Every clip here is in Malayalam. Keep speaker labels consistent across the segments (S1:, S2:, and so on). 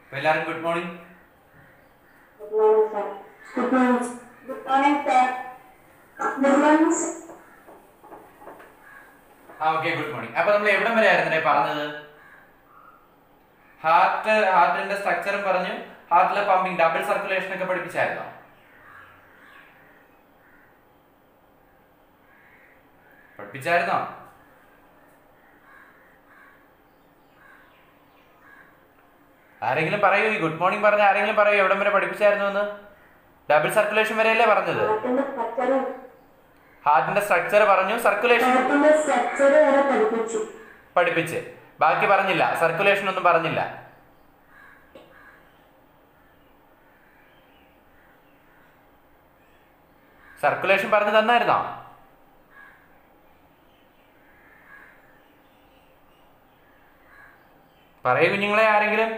S1: അപ്പൊ എല്ലാവർക്കും good morning
S2: Good morning, sir. Good morning. Good morning, sir. Good morning, sir.
S1: ആ ഓക്കെ ഗുഡ് മോർണിംഗ് അപ്പൊ നമ്മൾ എവിടം വരെ ആയിരുന്നേ പറഞ്ഞത് ഹാർട്ട് ഹാർട്ടിന്റെ സ്ട്രക്ചറും പറഞ്ഞു ഹാർട്ടിലെ പമ്പിങ് ഡബിൾ സർക്കുലേഷൻ ഒക്കെ പഠിപ്പിച്ചായിരുന്നോ പഠിപ്പിച്ചായിരുന്നോ ആരെങ്കിലും പറയൂ ഈ ഗുഡ് മോർണിംഗ് പറഞ്ഞ ആരെങ്കിലും പറയൂ എവിടം വരെ പഠിപ്പിച്ചായിരുന്നു എന്ന് ഡബിൾ സർക്കുലേഷൻ വരെയല്ലേ പറഞ്ഞത്
S2: ഹാർട്ടിന്റെ സ്ട്രക്ചർ
S1: ഹാർട്ടിന്റെ സ്ട്രക്ചർ പറഞ്ഞു സർക്കുലേഷൻ
S2: ഹാർട്ടിന്റെ സ്ട്രക്ചർ വരെ പഠിപ്പിച്ചു
S1: പഠിപ്പിച്ച് ബാക്കി പറഞ്ഞില്ല സർക്കുലേഷൻ ഒന്നും പറഞ്ഞില്ല സർക്കുലേഷൻ പറഞ്ഞു തന്നായിരുന്നോ പറയൂ കുഞ്ഞുങ്ങളെ ആരെങ്കിലും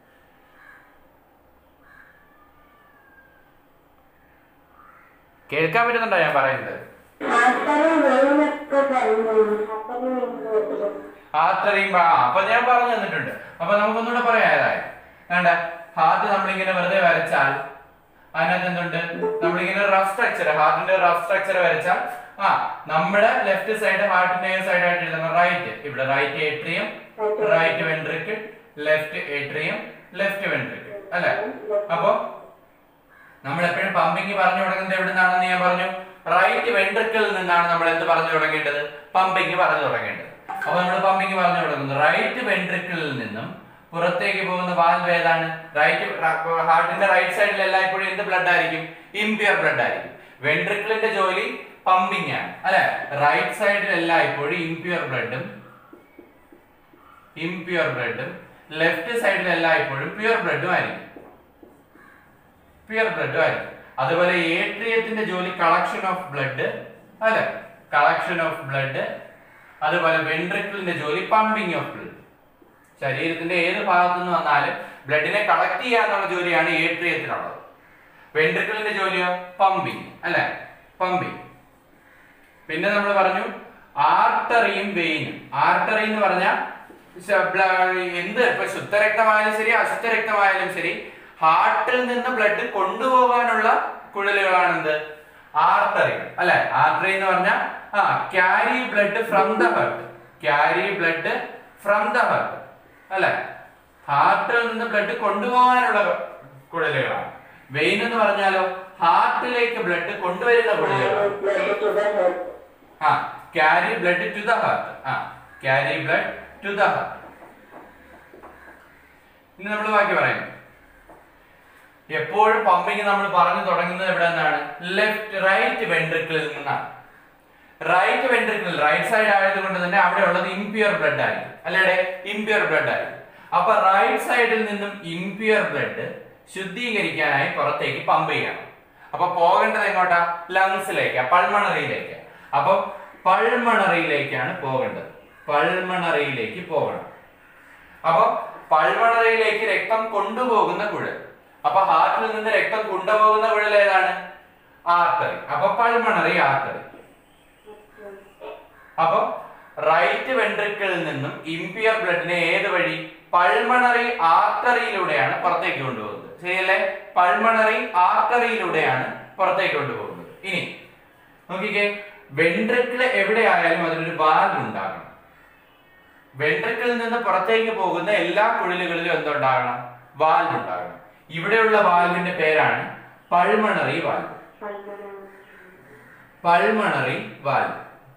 S1: കേൾക്കാൻ പറ്റുന്നുണ്ടോ ഞാൻ പറയുന്നത്
S2: ആർട്ടറി വെയിനൊക്കെ പറയുന്നു ആർട്ടറി വെയിൻ
S1: ആർട്ടറിയും ആ അപ്പൊ ഞാൻ പറഞ്ഞു തന്നിട്ടുണ്ട് അപ്പൊ നമുക്കൊന്നുകൂടെ പറയാം ഏതായാലും വേണ്ട ഹാർട്ട് നമ്മളിങ്ങനെ വെറുതെ വരച്ചാൽ അതിനകത്ത് എന്തുണ്ട് നമ്മളിങ്ങനെ റഫ് സ്ട്രക്ചർ ഹാർട്ടിന്റെ റഫ് സ്ട്രക്ചർ വരച്ചാൽ ആ നമ്മുടെ ലെഫ്റ്റ് സൈഡ് ഹാർട്ടിന്റെ ഏത് സൈഡ് ആയിട്ട് എഴുതണം റൈറ്റ് ഇവിടെ right atrium right ventricle left atrium left ventricle അല്ലെ അപ്പൊ നമ്മൾ എപ്പോഴും പമ്പിങ് പറഞ്ഞു തുടങ്ങുന്നത് എവിടെ നിന്നാണെന്ന് ഞാൻ പറഞ്ഞു റൈറ്റ് വെൻട്രിക്കിളിൽ നിന്നാണ് നമ്മൾ എന്ത് പറഞ്ഞു തുടങ്ങേണ്ടത് പമ്പിങ് പറഞ്ഞു തുടങ്ങേണ്ടത് അപ്പൊ നമ്മൾ പമ്പിങ് പറഞ്ഞു തുടങ്ങുന്നു റൈറ്റ് വെൻട്രിക്കിളിൽ നിന്നും പുറത്തേക്ക് പോകുന്ന വാൽവ് ഏതാണ് റൈറ്റ് ഹാർട്ടിന്റെ റൈറ്റ് സൈഡിൽ എല്ലായ്പ്പോഴും എന്ത് ബ്ലഡ് ആയിരിക്കും ഇംപ്യൂർ ബ്ലഡ് ആയിരിക്കും വെൻട്രിക്കിളിന്റെ ജോലി പമ്പിങ് ആണ് അല്ലെ റൈറ്റ് സൈഡിൽ എല്ലായ്പ്പോഴും ഇംപ്യൂർ ബ്ലഡും ഇംപ്യൂർ ബ്ലഡും ലെഫ്റ്റ് സൈഡിൽ എല്ലായ്പ്പോഴും പ്യൂർ ബ്ലഡും ആയിരിക്കും പ്യുർ ബ്ലഡ് ആയിരിക്കും അതുപോലെ ഏട്രിയത്തിന്റെ ജോലി കളക്ഷൻ ഓഫ് ബ്ലഡ് അല്ലെ കളക്ഷൻ ഓഫ് ബ്ലഡ് അതുപോലെ വെൻട്രിക്കിളിന്റെ ജോലി പമ്പിങ് ഓഫ് ബ്ലഡ് ശരീരത്തിന്റെ ഏത് ഭാഗത്തു നിന്ന് വന്നാലും ബ്ലഡിനെ കളക്ട് ചെയ്യാന്നുള്ള ജോലിയാണ് ഏട്രിയത്തിനുള്ളത് വെൻട്രിക്കിളിന്റെ ജോലിയോ പമ്പിങ് അല്ലെ പമ്പിങ് പിന്നെ നമ്മൾ പറഞ്ഞു ആർട്ടറിയും വെയിനും ആർട്ടറി എന്ന് പറഞ്ഞാൽ എന്ത് ഇപ്പൊ ശുദ്ധരക്തമായാലും ശരി അശുദ്ധ രക്തമായാലും ശരി ഹാർട്ടിൽ നിന്ന് ബ്ലഡ് കൊണ്ടുപോകാനുള്ള കുഴലുകളാണ് എന്ത് ആർട്ടറികൾ അല്ലെ ആർട്ടറി എന്ന് പറഞ്ഞാൽ ആ carry blood from the heart carry blood from the heart അല്ലെ ഹാർട്ടിൽ നിന്ന് ബ്ലഡ് കൊണ്ടുപോകാനുള്ള കുഴലുകളാണ് വെയിൻ എന്ന് പറഞ്ഞാലോ ഹാർട്ടിലേക്ക് ബ്ലഡ് കൊണ്ടുവരുന്ന കുഴലുകളാണ്
S2: ബ്ലഡ് ടു ദ ഹെഡ്
S1: ആ carry blood to the heart ആ carry blood to the heart ഇനി നമ്മൾ ബാക്കി പറയാം എപ്പോഴും പമ്പിങ് നമ്മൾ പറഞ്ഞു തുടങ്ങുന്നത് എവിടെ നിന്നാണ് ലെഫ്റ്റ് റൈറ്റ് വെൻട്രിക്കിളിൽ നിന്നാണ് റൈറ്റ് വെൻട്രിക്കിൾ റൈറ്റ് സൈഡ് ആയതുകൊണ്ട് തന്നെ അവിടെ ഉള്ളത് ഇംപ്യൂർ ബ്ലഡ് ആയിരിക്കും അല്ലേടെ ഇംപ്യൂർ ബ്ലഡ് ആയിരിക്കും അപ്പൊ റൈറ്റ് സൈഡിൽ നിന്നും ഇംപ്യൂർ ബ്ലഡ് ശുദ്ധീകരിക്കാനായി പുറത്തേക്ക് പമ്പ് ചെയ്യണം അപ്പൊ പോകേണ്ടത് എങ്ങോട്ടാ ലങ്സിലേക്ക് പൾമണറിയിലേക്ക് അപ്പൊ പൾമണറിയിലേക്കാണ് പോകേണ്ടത് പൾമണറിയിലേക്ക് പോകണം അപ്പൊ പൾമണറിയിലേക്ക് രക്തം കൊണ്ടുപോകുന്ന കുഴൽ അപ്പൊ ഹാർട്ടിൽ നിന്ന് രക്തം കൊണ്ടുപോകുന്ന കുഴൽ ഏതാണ് ആർട്ടറി അപ്പൊ പൾമണറി ആർട്ടറി അപ്പൊ റൈറ്റ് വെൻട്രിക്കിളിൽ നിന്നും ഇംപ്യൂർ ബ്ലഡിനെ ഏത് വഴി പൾമണറി ആർട്ടറിയിലൂടെയാണ് പുറത്തേക്ക് കൊണ്ടുപോകുന്നത് ശരിയല്ലേ പൾമണറി ആർട്ടറിയിലൂടെയാണ് പുറത്തേക്ക് കൊണ്ടുപോകുന്നത് ഇനി നോക്കിക്കേ വെൻട്രിക്കിൾ എവിടെയായാലും അതിനൊരു വാൽവ് ഉണ്ടാകണം വെൻട്രിക്കിളിൽ നിന്ന് പുറത്തേക്ക് പോകുന്ന എല്ലാ കുഴലുകളിലും എന്തുണ്ടാകണം വാൽവ് ഉണ്ടാകണം ഇവിടെയുള്ള വാൽവിന്റെ പേരാണ് pulmonary valve pulmonary valve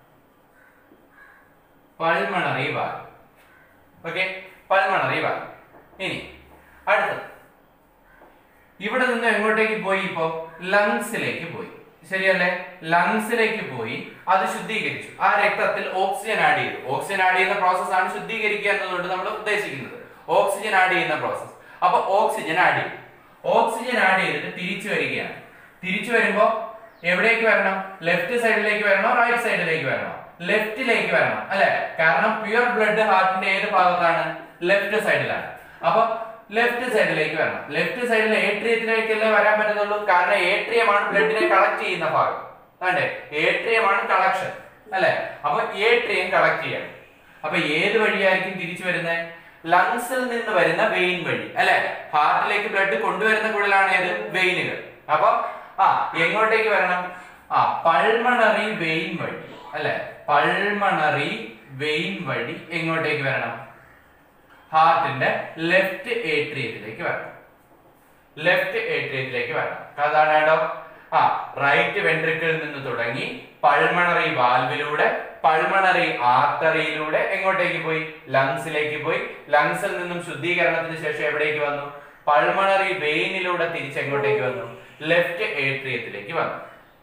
S1: pulmonary valve okay pulmonary valve ഇനി അടുത്തത് ഇവിടെ നിന്ന് എങ്ങോട്ടേക്ക് പോയി ഇപ്പോ ലങ്സിലേക്ക് പോയി ശരിയല്ലേ ലങ്സിലേക്ക് പോയി അത് ശുദ്ധീകരിച്ചു ആ രക്തത്തിൽ ഓക്സിജൻ ആഡ് ചെയ്തു ഓക്സിജൻ ആഡ് ചെയ്യുന്ന പ്രോസസ് ആണ് ശുദ്ധീകരിക്കുക എന്നതുകൊണ്ട് നമ്മൾ ഉദ്ദേശിക്കുന്നത് ഓക്സിജൻ ആഡ് ചെയ്യുന്ന പ്രോസസ് അപ്പൊ ഓക്സിജൻ ആഡ് ചെയ്യും ഓക്സിജൻ ആഡ് ചെയ്തിട്ട് തിരിച്ചു വരികയാണ് തിരിച്ചു വരുമ്പോ എവിടേക്ക് വരണം ലെഫ്റ്റ് സൈഡിലേക്ക് വരണോ റൈറ്റ് സൈഡിലേക്ക് വരണോ ലെഫ്റ്റിലേക്ക് വരണം അല്ലെ കാരണം പ്യുവർ ബ്ലഡ് ഹാർട്ടിന്റെ ഏത് ഭാഗത്താണ് ലെഫ്റ്റ് സൈഡിലാണ് അപ്പൊ ലെഫ്റ്റ് സൈഡിലേക്ക് വരണം ലെഫ്റ്റ് സൈഡിൽ ഏട്രിയത്തിലേക്കല്ലേ വരാൻ പറ്റുന്നുള്ളൂ കാരണം ഏട്രിയമാണ് ബ്ലഡിനെ കളക്ട് ചെയ്യുന്ന ഭാഗം അതെ ഏട്രിയമാണ് കളക്ഷൻ അല്ലെ അപ്പൊ ഏട്രിയം കളക്ട് ചെയ്യണം അപ്പൊ ഏത് വഴിയായിരിക്കും തിരിച്ചു വരുന്നത് ലങ്സിൽ നിന്ന് വരുന്ന വെയിൻ വഴി അല്ലെ ഹാർട്ടിലേക്ക് ബ്ലഡ് കൊണ്ടുവരുന്ന കുഴലാണ് ഏത് വെയിനുകൾ അപ്പൊ ആ എങ്ങോട്ടേക്ക് വരണം ആ പൾമണറി വെയിൻ വഴി അല്ലെ പൾമണറി വെയിൻ വഴി എങ്ങോട്ടേക്ക് വരണം ഹാർട്ടിന്റെ ലെഫ്റ്റ് ഏട്രിയത്തിലേക്ക് വരണം ലെഫ്റ്റ് ഏട്രിയത്തിലേക്ക് വരണം അതാണ് കേട്ടോ ആ റൈറ്റ് വെൻട്രിക്കിളിൽ നിന്ന് തുടങ്ങി പൾമണറി വാൽവിലൂടെ പൾമണറി ആർട്ടറിയിലൂടെ എങ്ങോട്ടേക്ക് പോയി ലങ്സിലേക്ക് പോയി ലങ്സിൽ നിന്നും ശുദ്ധീകരണത്തിന് ശേഷം എവിടേക്ക് വന്നു പൾമണറി വെയിനിലൂടെ തിരിച്ച് എങ്ങോട്ടേക്ക് വന്നു ലെഫ്റ്റ് ഏട്രിയത്തിലേക്ക് വന്നു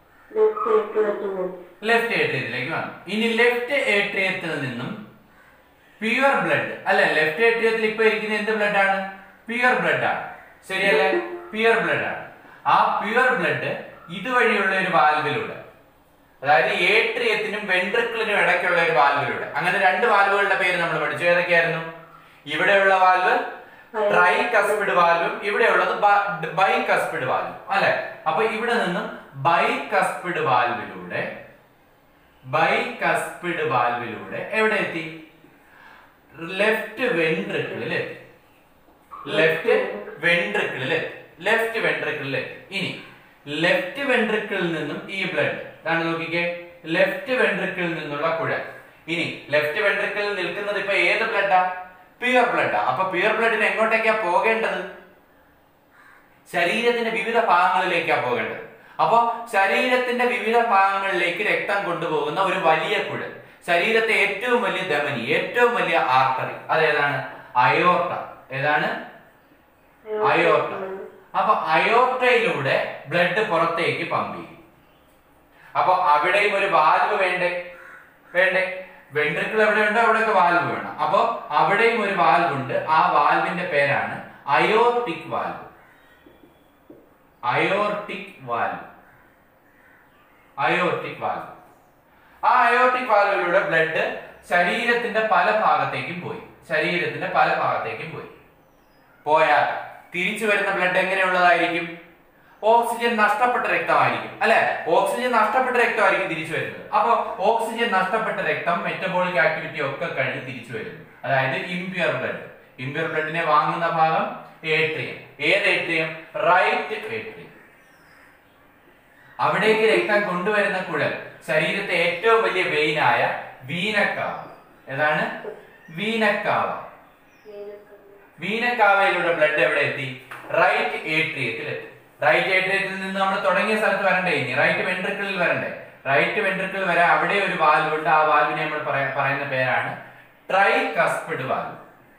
S1: ലെഫ്റ്റ് ഏട്രിയത്തിലേക്ക് വന്നു ഇനി ലെഫ്റ്റ് ഏട്രിയത്തിൽ നിന്നും പ്യുവർ ബ്ലഡ് അല്ലെ ലെഫ്റ്റ് ഏട്രിയത്തിൽ ഇപ്പൊ ഇരിക്കുന്ന എന്ത് ബ്ലഡ് ആണ് പ്യുവർ ബ്ലഡ് ആണ് ശരിയല്ലേ പ്യുവർ ബ്ലഡ് ആണ് ആ പ്യുവർ ബ്ലഡ് ഇതുവഴിയുള്ള ഒരു വാൽവിലൂടെ അതായത് ഏട്രിയത്തിനും വെൻട്രിക്കിളിനും ഇടയ്ക്കുള്ള ഒരു വാൽവിലൂടെ അങ്ങനെ രണ്ട് വാൽവുകളുടെ പേര് നമ്മൾ പഠിച്ചു ഏതൊക്കെയായിരുന്നു ഇവിടെയുള്ള വാൽവ് ട്രൈ കസ്പിഡ് വാൽവും ഇവിടെയുള്ളത് ബൈ കസ്പിഡ് വാൽവും അല്ലെ അപ്പൊ ഇവിടെ നിന്നും ബൈ കസ്പിഡ് വാൽവിലൂടെ ബൈ കസ്പിഡ് വാൽവിലൂടെ എവിടെ എത്തി ലെഫ്റ്റ് വെൻട്രിക്കിളിൽ എത്തി ലെഫ്റ്റ് വെൻട്രിക്കിളിൽ എത്തി ലെഫ്റ്റ് വെൻട്രിക്കിളിൽ എത്തി ഇനി ലെഫ്റ്റ് വെൻട്രിക്കിളിൽ നിന്നും ഈ ബ്ലഡ് ഇതാണ് നോക്കിക്കേ ലെഫ്റ്റ് വെൻട്രിക്കിളിൽ നിന്നുള്ള കുഴൽ ഇനി ലെഫ്റ്റ് വെൻട്രിക്കിളിൽ നിൽക്കുന്നത് ഇപ്പൊ ഏത് ബ്ലഡാ പ്യുവർ ബ്ലഡാ അപ്പൊ പ്യുവർ ബ്ലഡിന് എങ്ങോട്ടേക്കാ പോകേണ്ടത് ശരീരത്തിന്റെ വിവിധ ഭാഗങ്ങളിലേക്കാ പോകേണ്ടത് അപ്പൊ ശരീരത്തിന്റെ വിവിധ ഭാഗങ്ങളിലേക്ക് രക്തം കൊണ്ടുപോകുന്ന ഒരു വലിയ കുഴൽ ശരീരത്തെ ഏറ്റവും വലിയ ധമനി ഏറ്റവും വലിയ ആർട്ടറി അതേതാണ് അയോർട്ട ഏതാണ് അയോർട്ട അപ്പൊ അയോർട്ടയിലൂടെ ബ്ലഡ് പുറത്തേക്ക് പമ്പ് ചെയ്യും അപ്പൊ അവിടെയും ഒരു വാൽവ് വേണ്ടേ വേണ്ടേ വെൻട്രിക്കിൾ എവിടെയുണ്ടോ അവിടെയൊക്കെ വാൽവ് വേണം അപ്പൊ അവിടെയും ഒരു വാൽവ് ഉണ്ട് ആ വാൽവിന്റെ പേരാണ് aortic valve aortic valve aortic valve ആ അയോർട്ടിക് വാൽവിലൂടെ ബ്ലഡ് ശരീരത്തിന്റെ പല ഭാഗത്തേക്കും പോയി ശരീരത്തിന്റെ പല ഭാഗത്തേക്കും പോയി പോയാൽ തിരിച്ചു വരുന്ന ബ്ലഡ് എങ്ങനെയുള്ളതായിരിക്കും ഓക്സിജൻ നഷ്ടപ്പെട്ട രക്തമായിരിക്കും അല്ലെ ഓക്സിജൻ നഷ്ടപ്പെട്ട രക്തമായിരിക്കും തിരിച്ചു വരുന്നത് അപ്പൊ ഓക്സിജൻ നഷ്ടപ്പെട്ട രക്തം മെറ്റബോളിക് ആക്ടിവിറ്റി ഒക്കെ കഴിഞ്ഞ് തിരിച്ചു വരുന്നു അതായത് ഇംപ്യൂർ ബ്ലഡ് ഇംപ്യൂർ ബ്ലഡിനെ വാങ്ങുന്ന ഭാഗം ഏട്രിയം ഏത് ഏട്രിയം റൈറ്റ് ഏട്രിയം അവിടേക്ക് രക്തം കൊണ്ടുവരുന്ന കുഴൽ ശരീരത്തെ ഏറ്റവും വലിയ വെയിനായ വീനക്കാവ ഏതാണ് വീനക്കാവ വീനക്കാവയിലൂടെ ബ്ലഡ് എവിടെ എത്തി റൈറ്റ് ഏട്രിയത്തിൽ എത്തി റൈറ്റ് ഏട്രിയത്തിൽ നിന്ന് നമ്മൾ തുടങ്ങിയ സ്ഥലത്ത് വരണ്ടേ ഇനി റൈറ്റ് വെൻട്രിക്കിളിൽ വരണ്ടേ റൈറ്റ് വെൻട്രിക്കിൾ വരെ അവിടെ ഒരു വാൽവ് ഉണ്ട് ആ വാൽവിനെ നമ്മൾ പറയാ- പറയുന്ന പേരാണ് tricuspid valve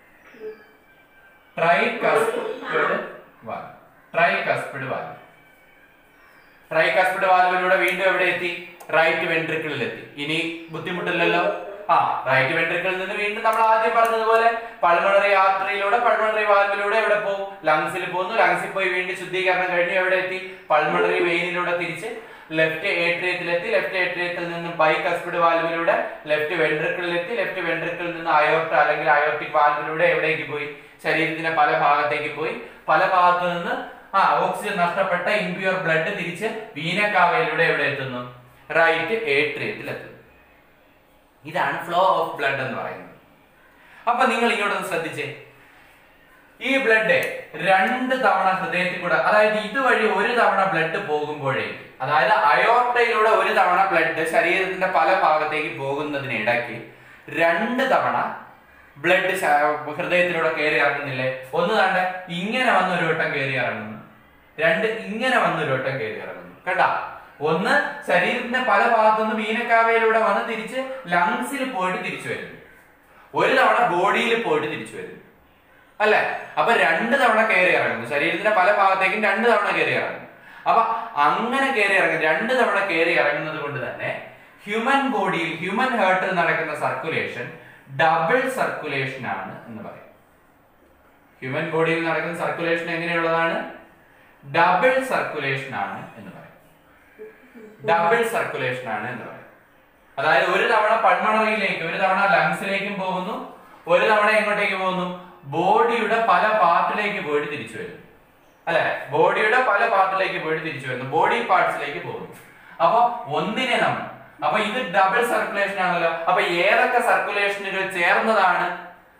S1: tricuspid valve tricuspid valve tricuspid വാൽവിലൂടെ വീണ്ടും എവിടെ എത്തി റൈറ്റ് വെൻട്രിക്കിളിൽ എത്തി ഇനി ബുദ്ധിമുട്ടില്ലല്ലോ ആ റൈറ്റ് വെൻട്രിക്കിളിൽ നിന്ന് വീണ്ടും നമ്മൾ ആദ്യം പറഞ്ഞതുപോലെ പൾമണറി ആർട്ടറിയിലൂടെ പൾമണറി വാൽവിലൂടെ എവിടെ പോകും ലങ്സിൽ പോകുന്നു ലങ്സിൽ പോയി വീണ്ടും ശുദ്ധീകരണം കഴിഞ്ഞു എവിടെ എത്തി പൾമണറി വെയിനിലൂടെ തിരിച്ച് ലെഫ്റ്റ് ഏട്രിയത്തിലെത്തി ലെഫ്റ്റ് ഏട്രിയത്തിൽ നിന്ന് ബൈ കസ്പിഡ് വാൽവിലൂടെ ലെഫ്റ്റ് വെൻട്രിക്കിളിൽ എത്തി ലെഫ്റ്റ് വെൻട്രിക്കിളിൽ നിന്ന് അയോർട്ട അല്ലെങ്കിൽ അയോർട്ടിക് വാൽവിലൂടെ എവിടേക്ക് പോയി ശരീരത്തിന്റെ പല ഭാഗത്തേക്ക് പോയി പല ഭാഗത്തു നിന്ന് ആ ഓക്സിജൻ നഷ്ടപ്പെട്ട ഇംപ്യൂർ ബ്ലഡ് തിരിച്ച് വീനക്കാവയിലൂടെ എവിടെ എത്തുന്നു റൈറ്റ് ഏട്രിയത്തിൽ എത്തുന്നു ഇതാണ് ഫ്ലോ ഓഫ് ബ്ലഡ് എന്ന് പറയുന്നത് അപ്പൊ നിങ്ങൾ ഇങ്ങോട്ടൊന്ന് ശ്രദ്ധിച്ചേ ഈ ബ്ലഡ് രണ്ട് തവണ ഹൃദയത്തിൽ കൂടെ അതായത് ഇതുവഴി ഒരു തവണ ബ്ലഡ് പോകുമ്പോഴേക്ക് അതായത് അയോർട്ടയിലൂടെ ഒരു തവണ ബ്ലഡ് ശരീരത്തിന്റെ പല ഭാഗത്തേക്ക് പോകുന്നതിനിടയ്ക്ക് രണ്ട് തവണ ബ്ലഡ് ഹൃദയത്തിലൂടെ കയറി ഇറങ്ങുന്നില്ലേ ഒന്ന് കണ്ട ഇങ്ങനെ വന്ന് ഒരു വട്ടം കയറി ഇറങ്ങുന്നു രണ്ട് ഇങ്ങനെ വന്ന് ഒരു വട്ടം കയറി ഇറങ്ങുന്നു കണ്ട ഒന്ന് ശരീരത്തിന്റെ പല ഭാഗത്തുനിന്ന് മീനക്കാവയിലൂടെ വന്ന് തിരിച്ച് ലങ്സിൽ പോയിട്ട് തിരിച്ചു വരുന്നു ഒരു തവണ ബോഡിയിൽ പോയിട്ട് തിരിച്ചു വരുന്നു അല്ലെ അപ്പൊ രണ്ട് തവണ കയറി ഇറങ്ങുന്നു ശരീരത്തിന്റെ പല ഭാഗത്തേക്കും രണ്ട് തവണ കയറി ഇറങ്ങുന്നു അപ്പൊ അങ്ങനെ കയറി ഇറങ്ങും രണ്ട് തവണ കയറി ഇറങ്ങുന്നത് കൊണ്ട് തന്നെ ഹ്യൂമൻ ബോഡിയിൽ ഹ്യൂമൻ ഹേർട്ടിൽ നടക്കുന്ന സർക്കുലേഷൻ ഡബിൾ സർക്കുലേഷൻ ആണ് എന്ന് പറയും ഹ്യൂമൻ ബോഡിയിൽ നടക്കുന്ന സർക്കുലേഷൻ എങ്ങനെയുള്ളതാണ് ഡബിൾ സർക്കുലേഷൻ ആണ് എന്ന് പറയും ഡബിൾ സർക്കുലേഷൻ ആണ് എന്ന് പറയും അതായത് ഒരു തവണ പൾമണറിയിലേക്ക് ഒരു തവണ ലങ്സിലേക്കും പോകുന്നു ഒരു തവണ എങ്ങോട്ടേക്ക് പോകുന്നു ബോഡിയുടെ പല പാർട്ടിലേക്ക് പോയിട്ട് തിരിച്ചു വരുന്നു അല്ലെ ബോഡിയുടെ പല പാർട്ടിലേക്ക് പോയിട്ട് തിരിച്ചു വരുന്നു ബോഡി പാർട്സിലേക്ക് പോകുന്നു അപ്പൊ ഒന്നിനെ നമ്മൾ അപ്പൊ ഇത് ഡബിൾ സർക്കുലേഷൻ ആണല്ലോ അപ്പൊ ഏതൊക്കെ സർക്കുലേഷനുകൾ ചേർന്നതാണ്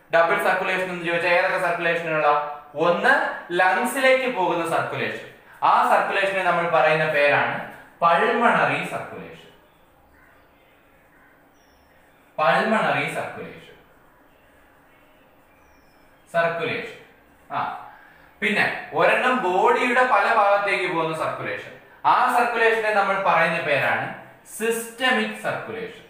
S1: ഡബിൾ സർക്കുലേഷൻ എന്ന് ചോദിച്ചാൽ ഏതൊക്കെ സർക്കുലേഷനുള്ള ഒന്ന് ലങ്സിലേക്ക് പോകുന്ന സർക്കുലേഷൻ ആ സർക്കുലേഷനെ നമ്മൾ പറയുന്ന പേരാണ് pulmonary circulation pulmonary circulation circulation ആ പിന്നെ ഒരെണ്ണം ബോഡിയുടെ പല ഭാഗത്തേക്ക് പോകുന്ന സർക്കുലേഷൻ ആ സർക്കുലേഷനെ നമ്മൾ പറയുന്ന പേരാണ് സിസ്റ്റമിക് സർക്കുലേഷൻ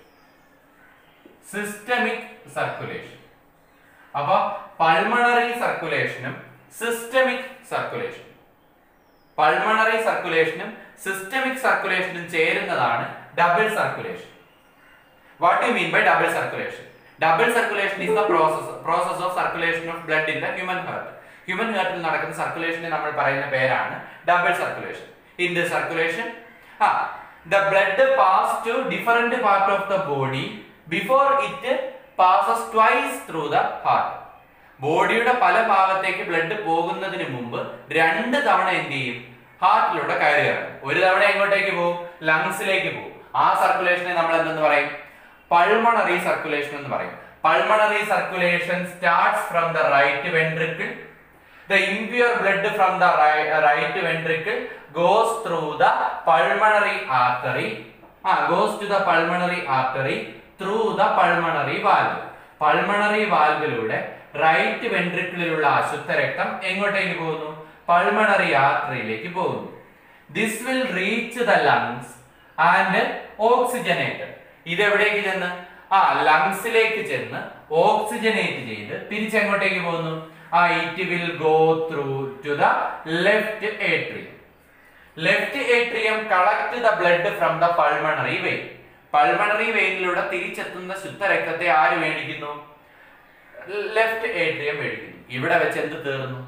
S1: സിസ്റ്റമിക് സർക്കുലേഷൻ അപ്പൊ പൾമണറി സർക്കുലേഷനും സിസ്റ്റമിക് സർക്കുലേഷനും പൾമണറി സർക്കുലേഷനും സിസ്റ്റമിക് സർക്കുലേഷനും ചേരുന്നതാണ് double circulation what you mean by double circulation double circulation is the process process of circulation of blood in the human heart human ഹാർട്ടിൽ നടക്കുന്ന സർക്കുലേഷനെ നമ്മൾ പറയുന്ന പേരാണ് double circulation in the circulation uh the blood pass to different part of the body before it passes twice through the heart ബോഡിയുടെ പല ഭാഗത്തേക്ക് ബ്ലഡ് പോകുന്നതിന് മുമ്പ് രണ്ട് തവണ എന്ത് ചെയ്യും ഹാർട്ടിലൂടെ കയറി ഇറങ്ങും ഒരു തവണ എങ്ങോട്ടേക്ക് പോകും ലങ്സിലേക്ക് പോകും ആ സർക്കുലേഷനെ നമ്മൾ എന്തെന്ന് പറയും പൾമണറി സർക്കുലേഷൻ എന്ന് പറയും pulmonary circulation starts from the right ventricle the impure blood from the right, right ventricle goes through the pulmonary artery ah, goes to the pulmonary artery through the pulmonary valve pulmonary വാൽവിലൂടെ റൈറ്റ് വെൻട്രിക്കിളിലുള്ള അശുദ്ധ രക്തം എങ്ങോട്ടേക്ക് പോകുന്നു പൾമണറി ആർട്ടറിയിലേക്ക് പോകുന്നു this will reach the lungs and oxygenated ഇത് എവിടേക്ക് ചെന്ന് ആ ലങ്സിലേക്ക് ചെന്ന് ഓക്സിജനേറ്റ് ചെയ്ത് തിരിച്ചെങ്ങോട്ടേക്ക് പോകുന്നു uh it will go through to the left atrium left atrium collect the blood from the pulmonary vein pulmonary വെയിനിലൂടെ തിരിച്ചെത്തുന്ന ശുദ്ധരക്തത്തെ ആര് മേടിക്കുന്നു ലെഫ്റ്റ് ഏട്രിയം മേടിക്കുന്നു ഇവിടെ വെച്ച് എന്ത് തീർന്നു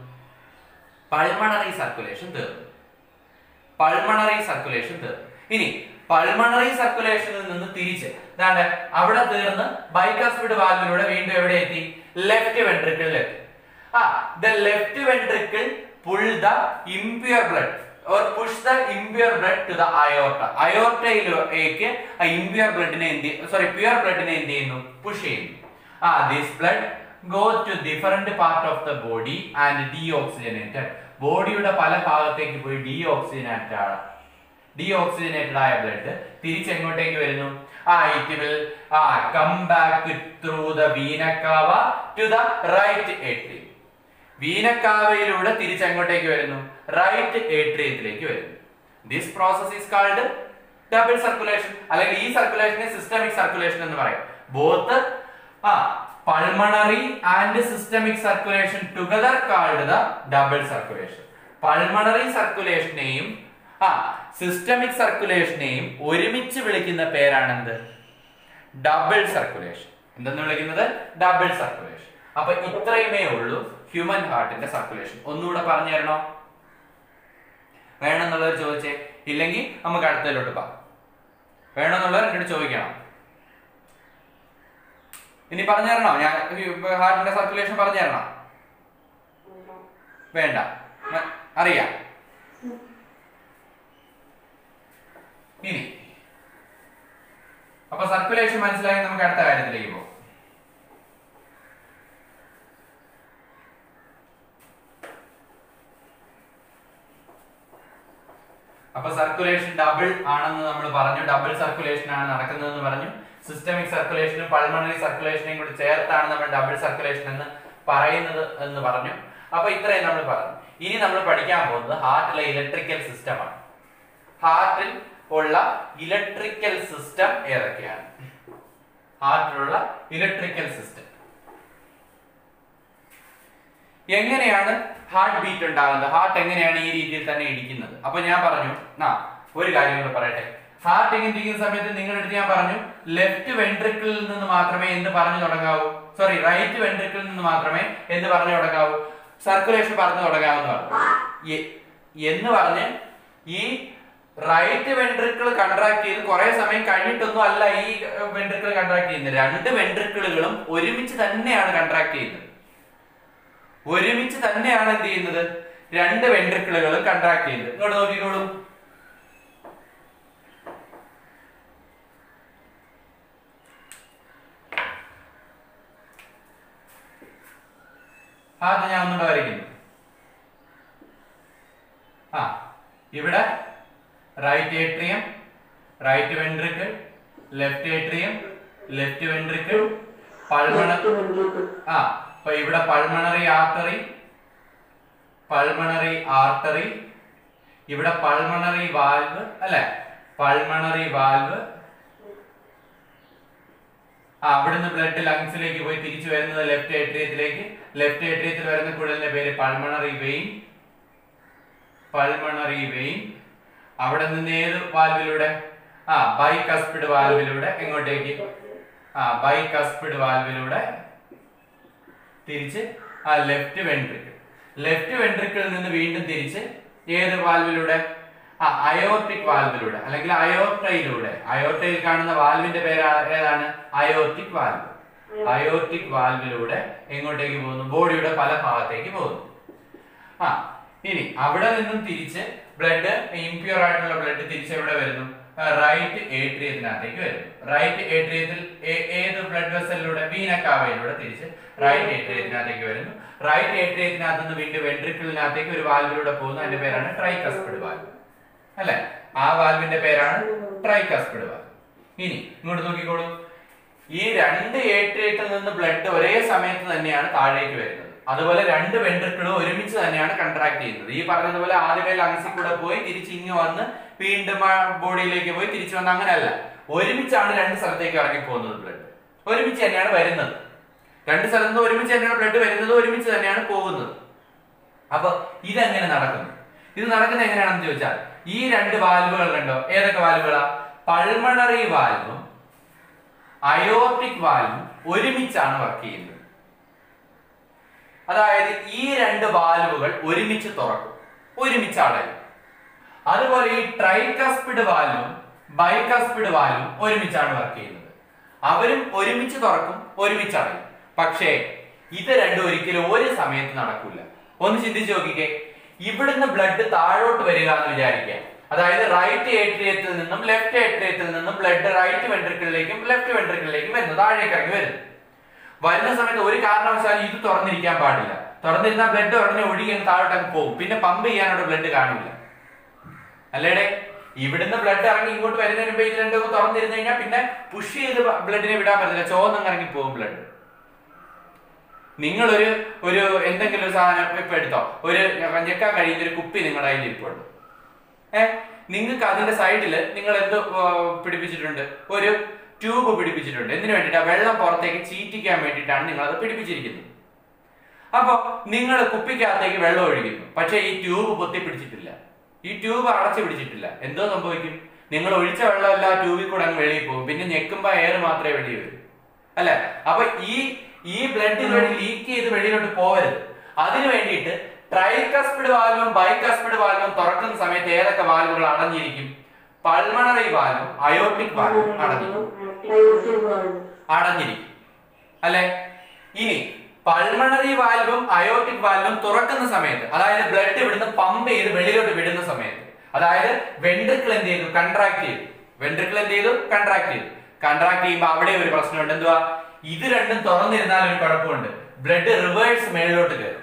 S1: പൾമണറി സർക്കുലേഷൻ തീർന്നു പൾമണറി സർക്കുലേഷൻ തീർന്നു ഇനി പൾമണറി സർക്കുലേഷനിൽ നിന്ന് തിരിച്ച് ഇതാണ്ട് അവിടെ തീർന്ന് ബൈക്കാസ്പിഡ് വാൽവിലൂടെ വീണ്ടും എവിടെ എത്തി ലെഫ്റ്റ് വെൻട്രിക്കിളിൽ എത്തി uh the left ventricle pull the impure blood or push the impure blood to the aorta അയോർട്ടയിലേക്ക് ആ ഇംപ്യൂർ ബ്ലഡിനെ എന്ത് സോറി പ്യൂർ ബ്ലഡിനെ എന്ത് ചെയ്യുന്നു പുഷ് ചെയ്യുന്നു uh this blood go to different part of the body and deoxygenated ബോഡിയുടെ പല ഭാഗത്തേക്ക് പോയി ഡീഓക്സിജനേറ്റഡ് ആണ് ഡീഓക്സിജനേറ്റഡ് ആയ ബ്ലഡ് തിരിച്ചെങ്ങോട്ടേക്ക് വരുന്നു uh it will uh come back through the vena cava to the right atrium വീനക്കാവയിലൂടെ തിരിച്ചെങ്ങോട്ടേക്ക് വരുന്നു റൈറ്റ് ഏട്രിയത്തിലേക്ക് വരുന്നു this process is called double circulation അല്ലെങ്കിൽ ഈ സർക്കുലേഷനെ സിസ്റ്റമിക് സർക്കുലേഷൻ എന്ന് പറയും both uh pulmonary and systemic circulation together called the double circulation pulmonary സർക്കുലേഷനെയും ആ സിസ്റ്റമിക് സർക്കുലേഷനെയും ഒരുമിച്ച് വിളിക്കുന്ന പേരാണെന്ത് ഡബിൾ സർക്കുലേഷൻ എന്തെന്ന് വിളിക്കുന്നത് ഡബിൾ സർക്കുലേഷൻ അപ്പൊ ഇത്രയുമേ ഉള്ളൂ ഹ്യൂമൻ ഹാർട്ടിന്റെ സർക്കുലേഷൻ ഒന്നുകൂടെ പറഞ്ഞു തരണോ വേണമെന്നുള്ളവർ ചോദിച്ചേ ഇല്ലെങ്കിൽ നമുക്ക് അടുത്തതിലോട്ട് പോകാം വേണമെന്നുള്ളവർ എന്നോട് ചോദിക്കണം ഇനി പറഞ്ഞു തരണോ ഞാൻ ഹാർട്ടിന്റെ സർക്കുലേഷൻ പറഞ്ഞു തരണോ വേണ്ട മ- അറിയാം ഇനി അപ്പൊ സർക്കുലേഷൻ മനസ്സിലായി നമുക്ക് അടുത്ത കാര്യത്തിലേക്ക് പോകും അപ്പൊ സർക്കുലേഷൻ ഡബിൾ ആണെന്ന് നമ്മൾ പറഞ്ഞു ഡബിൾ സർക്കുലേഷൻ ആണ് നടക്കുന്നതെന്ന് പറഞ്ഞു സിസ്റ്റമിക് സർക്കുലേഷനും പൾമണറി സർക്കുലേഷനെയും കൂടി ചേർത്താണ് നമ്മൾ ഡബിൾ സർക്കുലേഷൻ എന്ന് പറയുന്നത് എന്ന് പറഞ്ഞു അപ്പൊ ഇത്രയും നമ്മൾ പറഞ്ഞു ഇനി നമ്മൾ പഠിക്കാൻ പോകുന്നത് ഹാർട്ടിലെ ഇലക്ട്രിക്കൽ സിസ്റ്റമാണ് ഹാർട്ടിൽ ഉള്ള ഇലക്ട്രിക്കൽ സിസ്റ്റം ഏതൊക്കെയാണ് ഹാർട്ടിലുള്ള ഇലക്ട്രിക്കൽ സിസ്റ്റം എങ്ങനെയാണ് ഹാർട്ട് ബീറ്റ് ഉണ്ടാകുന്നത് ഹാർട്ട് എങ്ങനെയാണ് ഈ രീതിയിൽ തന്നെ ഇടിക്കുന്നത് അപ്പൊ ഞാൻ പറഞ്ഞു ആ ഒരു കാര്യം കൂടെ പറയട്ടെ ഹാർട്ട് ഇങ്ങനെ ഇരിക്കുന്ന സമയത്ത് നിങ്ങളുടെ അടുത്ത് ഞാൻ പറഞ്ഞു ലെഫ്റ്റ് വെൻട്രിക്കിളിൽ നിന്ന് മാത്രമേ എന്ത് പറഞ്ഞു തുടങ്ങാവൂ സോറി റൈറ്റ് വെൻട്രിക്കിളിൽ നിന്ന് മാത്രമേ എന്ത് പറഞ്ഞു തുടങ്ങാവൂ സർക്കുലേഷൻ പറഞ്ഞു തുടങ്ങാവൂ എന്ന് പറഞ്ഞു എ- എന്ന് പറഞ്ഞ് ഈ റൈറ്റ് വെൻട്രിക്കിൾ കൺട്രാക്ട് ചെയ്ത് കുറെ സമയം കഴിഞ്ഞിട്ടൊന്നും അല്ല ഈ വെൻട്രിക്കിൾ കൺട്രാക്ട് ചെയ്യുന്നത് രണ്ട് വെൻട്രിക്കിളുകളും ഒരുമിച്ച് തന്നെയാണ് കൺട്രാക്ട് ചെയ്യുന്നത് ഒരുമിച്ച് തന്നെയാണ് എന്ത് ചെയ്യുന്നത് രണ്ട് വെൻട്രിക്കിളുകളും കൺട്രാക്ട് ചെയ്യുന്നത് ഇങ്ങോട്ട് നോക്കിക്കോളൂ ആദ്യം ഞാൻ ഒന്നുകൂടെ വരയ്ക്കുന്നു ആ ഇവിടെ right atrium right ventricle left atrium left ventricle പൾമണ ആ അപ്പൊ ഇവിടെ പൾമണറി ആർട്ടറി പൾമണറി ആർട്ടറി ഇവിടെ പൾമണറി വാൽവ് അല്ലെ പൾമണറി വാൽവ് ആ അവിടുന്ന് ബ്ലഡ് ലങ്സിലേക്ക് പോയി തിരിച്ചു വരുന്നത് ലെഫ്റ്റ് ഏട്രിയത്തിലേക്ക് ലെഫ്റ്റ് ഏട്രിയത്തിൽ വരുന്ന കുഴലിന്റെ പേര് പൾമണറി വെയിൻ പൾമണറി വെയിൻ അവിടെ നിന്ന് ഏത് വാൽവിലൂടെ ആ ബൈ കസ്പിഡ് വാൽവിലൂടെ എങ്ങോട്ടേക്ക് ആ ബൈ കസ്പിഡ് വാൽവിലൂടെ തിരിച്ച് ആ ലെഫ്റ്റ് വെൻട്രിക്കിൾ ലെഫ്റ്റ് വെൻട്രിക്കിളിൽ നിന്ന് വീണ്ടും തിരിച്ച് ഏത് വാൽവിലൂടെ ആ അയോർട്ടിക് വാൽവിലൂടെ അല്ലെങ്കിൽ അയോർട്ടയിലൂടെ അയോർട്ടയിൽ കാണുന്ന വാൽവിന്റെ പേര് ആ- ഏതാണ് അയോർട്ടിക് വാൽവ് അയോർട്ടിക് വാൽവിലൂടെ എങ്ങോട്ടേക്ക് പോകുന്നു ബോഡിയുടെ പല ഭാഗത്തേക്ക് പോകുന്നു ആ ഇനി അവിടെ നിന്നും തിരിച്ച് ബ്ലഡ് ഇംപ്യൂർ ആയിട്ടുള്ള ബ്ലഡ് തിരിച്ച് എവിടെ വരുന്നു റൈറ്റ് ഏട്രിയത്തിനകത്തേക്ക് വരുന്നു റൈറ്റ് ഏട്രിയത്തിൽ ഏ- ഏത് ബ്ലഡ് വെസലിലൂടെ വീനക്കാവയിലൂടെ തിരിച്ച് റൈറ്റ് ഏട്രിയത്തിനകത്തേക്ക് വരുന്നു റൈറ്റ് ഏട്രിയത്തിനകത്ത് നിന്ന് വീണ്ടും വെൻട്രിക്കിളിനകത്തേക്ക് ഒരു വാൽവിലൂടെ പോകുന്നു അതിന്റെ പേരാണ് ട്രൈകസ്പിഡ് വാൽവ് അല്ലെ ആ വാൽവിന്റെ പേരാണ് ട്രൈകസ്പിഡ് വാൽവ് ഇനി ഇങ്ങോട്ട് നോക്കിക്കോളൂ ഈ രണ്ട് ഏട്രിയത്തിൽ നിന്ന് ബ്ലഡ് ഒരേ സമയത്ത് തന്നെയാണ് താഴേക്ക് വരുന്നത് അതുപോലെ രണ്ട് വെൻട്രിക്കിളും ഒരുമിച്ച് തന്നെയാണ് കൺട്രാക്ട് ചെയ്യുന്നത് ഈ പറഞ്ഞതുപോലെ ആദ്യമേ ലങ്സിൽ കൂടെ പോയി തിരിച്ച് ഇങ്ങ് വന്ന് വീണ്ടും ബോഡിയിലേക്ക് പോയി തിരിച്ചു വന്ന് അങ്ങനെയല്ല ഒരുമിച്ചാണ് രണ്ട് സ്ഥലത്തേക്ക് ഇറങ്ങി പോകുന്നത് ബ്ലഡ് ഒരുമിച്ച് തന്നെയാണ് വരുന്നത് രണ്ട് സ്ഥലത്ത് നിന്ന് ഒരുമിച്ച് തന്നെയാണ് ബ്ലഡ് വരുന്നത് ഒരുമിച്ച് തന്നെയാണ് പോകുന്നത് അപ്പൊ ഇതെങ്ങനെ നടക്കുന്നു ഇത് നടക്കുന്നത് എങ്ങനെയാണെന്ന് ചോദിച്ചാൽ ഈ രണ്ട് വാൽവുകൾ കണ്ടോ ഏതൊക്കെ വാൽവുകളാ പൾമണറി വാൽവും അയോർട്ടിക് വാൽവും ഒരുമിച്ചാണ് വർക്ക് ചെയ്യുന്നത് അതായത് ഈ രണ്ട് വാൽവുകൾ ഒരുമിച്ച് തുറക്കും ഒരുമിച്ച് അടയും അതുപോലെ ഈ ട്രൈകസ്പിഡ് വാൽവും ബൈകസ്പിഡ് വാൽവും ഒരുമിച്ചാണ് വർക്ക് ചെയ്യുന്നത് അവരും ഒരുമിച്ച് തുറക്കും ഒരുമിച്ച് അടയും പക്ഷേ ഇത് രണ്ടും ഒരിക്കലും ഒരു സമയത്ത് നടക്കില്ല ഒന്ന് ചിന്തിച്ചു നോക്കിക്കേ ഇവിടുന്ന് ബ്ലഡ് താഴോട്ട് വരിക എന്ന് വിചാരിക്കുക അതായത് റൈറ്റ് ഏട്രിയത്തിൽ നിന്നും ലെഫ്റ്റ് ഏട്രിയത്തിൽ നിന്നും ബ്ലഡ് റൈറ്റ് വെൻട്രിക്കിളിലേക്കും ലെഫ്റ്റ് വെൻട്രിക്കിളിലേക്കും വരുന്നു താഴേക്ക് ഇറങ്ങി വരുന്നു വരുന്ന സമയത്ത് ഒരു കാരണവശാലും ഇത് തുറന്നിരിക്കാൻ പാടില്ല തുറന്നിരുന്ന ബ്ലഡ് ഉടനെ ഒഴുകി അങ്ങ് താഴോട്ട് അങ്ങ് പോകും പിന്നെ പമ്പ് ചെയ്യാനോട് ബ്ലഡ് കാണില്ല അല്ലേടെ ഇവിടുന്ന് ബ്ലഡ് ഇറങ്ങി ഇങ്ങോട്ട് വരുന്നതിന് മുമ്പ് ഇത് രണ്ടും തുറന്നിരുന്നു കഴിഞ്ഞാൽ പിന്നെ പുഷ് ചെയ്ത് ബ്ലഡിനെ വിടാൻ പറ്റില്ല ചോന്നങ്ങ് ഇറങ്ങി പോകും ബ്ലഡ് നിങ്ങളൊരു ഒരു എന്തെങ്കിലും ഒരു സാധനം ഇപ്പൊ എടുത്തോ ഒരു ഞെക്കാൻ കഴിയുന്ന ഒരു കുപ്പി നിങ്ങളുടെ കയ്യിൽ ഇരിപ്പുണ്ട് ഏ നിങ്ങൾക്ക് അതിന്റെ സൈഡിൽ നിങ്ങൾ എന്ത് ആ, പിടിപ്പിച്ചിട്ടുണ്ട് ഒരു ട്യൂബ് പിടിപ്പിച്ചിട്ടുണ്ട് എന്തിനു വേണ്ടിയിട്ടാ വെള്ളം പുറത്തേക്ക് ചീറ്റിക്കാൻ വേണ്ടിയിട്ടാണ് നിങ്ങൾ അത് പിടിപ്പിച്ചിരിക്കുന്നത് അപ്പൊ നിങ്ങൾ കുപ്പിക്കകത്തേക്ക് വെള്ളം ഒഴിക്കുന്നു പക്ഷെ ഈ ട്യൂബ് പൊത്തി പിടിച്ചിട്ടില്ല ഈ ട്യൂബ് അടച്ചു പിടിച്ചിട്ടില്ല എന്തോ സംഭവിക്കും നിങ്ങൾ ഒഴിച്ച വെള്ളമല്ല ട്യൂബിൽ കൂടെ അങ്ങ് വെളിയിൽ പോകും പിന്നെ ഞെക്കുമ്പോ എയർ മാത്രമേ വെളിയിൽ വരൂ അല്ലെ അപ്പൊ ഈ ഈ ബ്ലഡ് ഇതുവഴി ലീക്ക് ചെയ്ത് വെളിയിലോട്ട് പോവരുത് അതിനു വേണ്ടിയിട്ട് ട്രൈകസ്പിഡ് വാൽവും ബൈകസ്പിഡ് വാൽവും തുറക്കുന്ന സമയത്ത് ഏതൊക്കെ വാൽവുകൾ അടഞ്ഞിരിക്കും പൾമണറി വാൽവും അയോട്ടിക് വാൽവും അടഞ്ഞിരിക്കും അടഞ്ഞിരിക്കും അല്ലെ ഇനി പൾമണറി വാൽവും അയോട്ടിക് വാൽവും തുറക്കുന്ന സമയത്ത് അതായത് ബ്ലഡ് ഇവിടുന്ന് പമ്പ് ചെയ്ത് വെളിയിലോട്ട് വിടുന്ന സമയത്ത് അതായത് വെൻട്രിക്കിൾ എന്ത് ചെയ്തു കൺട്രാക്ട് ചെയ്തു വെൻട്രിക്കിൾ എന്ത് ചെയ്തു കൺട്രാക്ട് ചെയ്തു കൺട്രാക്ട് ചെയ്യുമ്പോൾ അവിടെ ഒരു പ്രശ്നമുണ്ട് എന്തുവാ ഇത് രണ്ടും തുറന്നിരുന്നാൽ ഒരു കുഴപ്പമുണ്ട് ബ്ലഡ് റിവേഴ്സ് മേളിലോട്ട് കയറും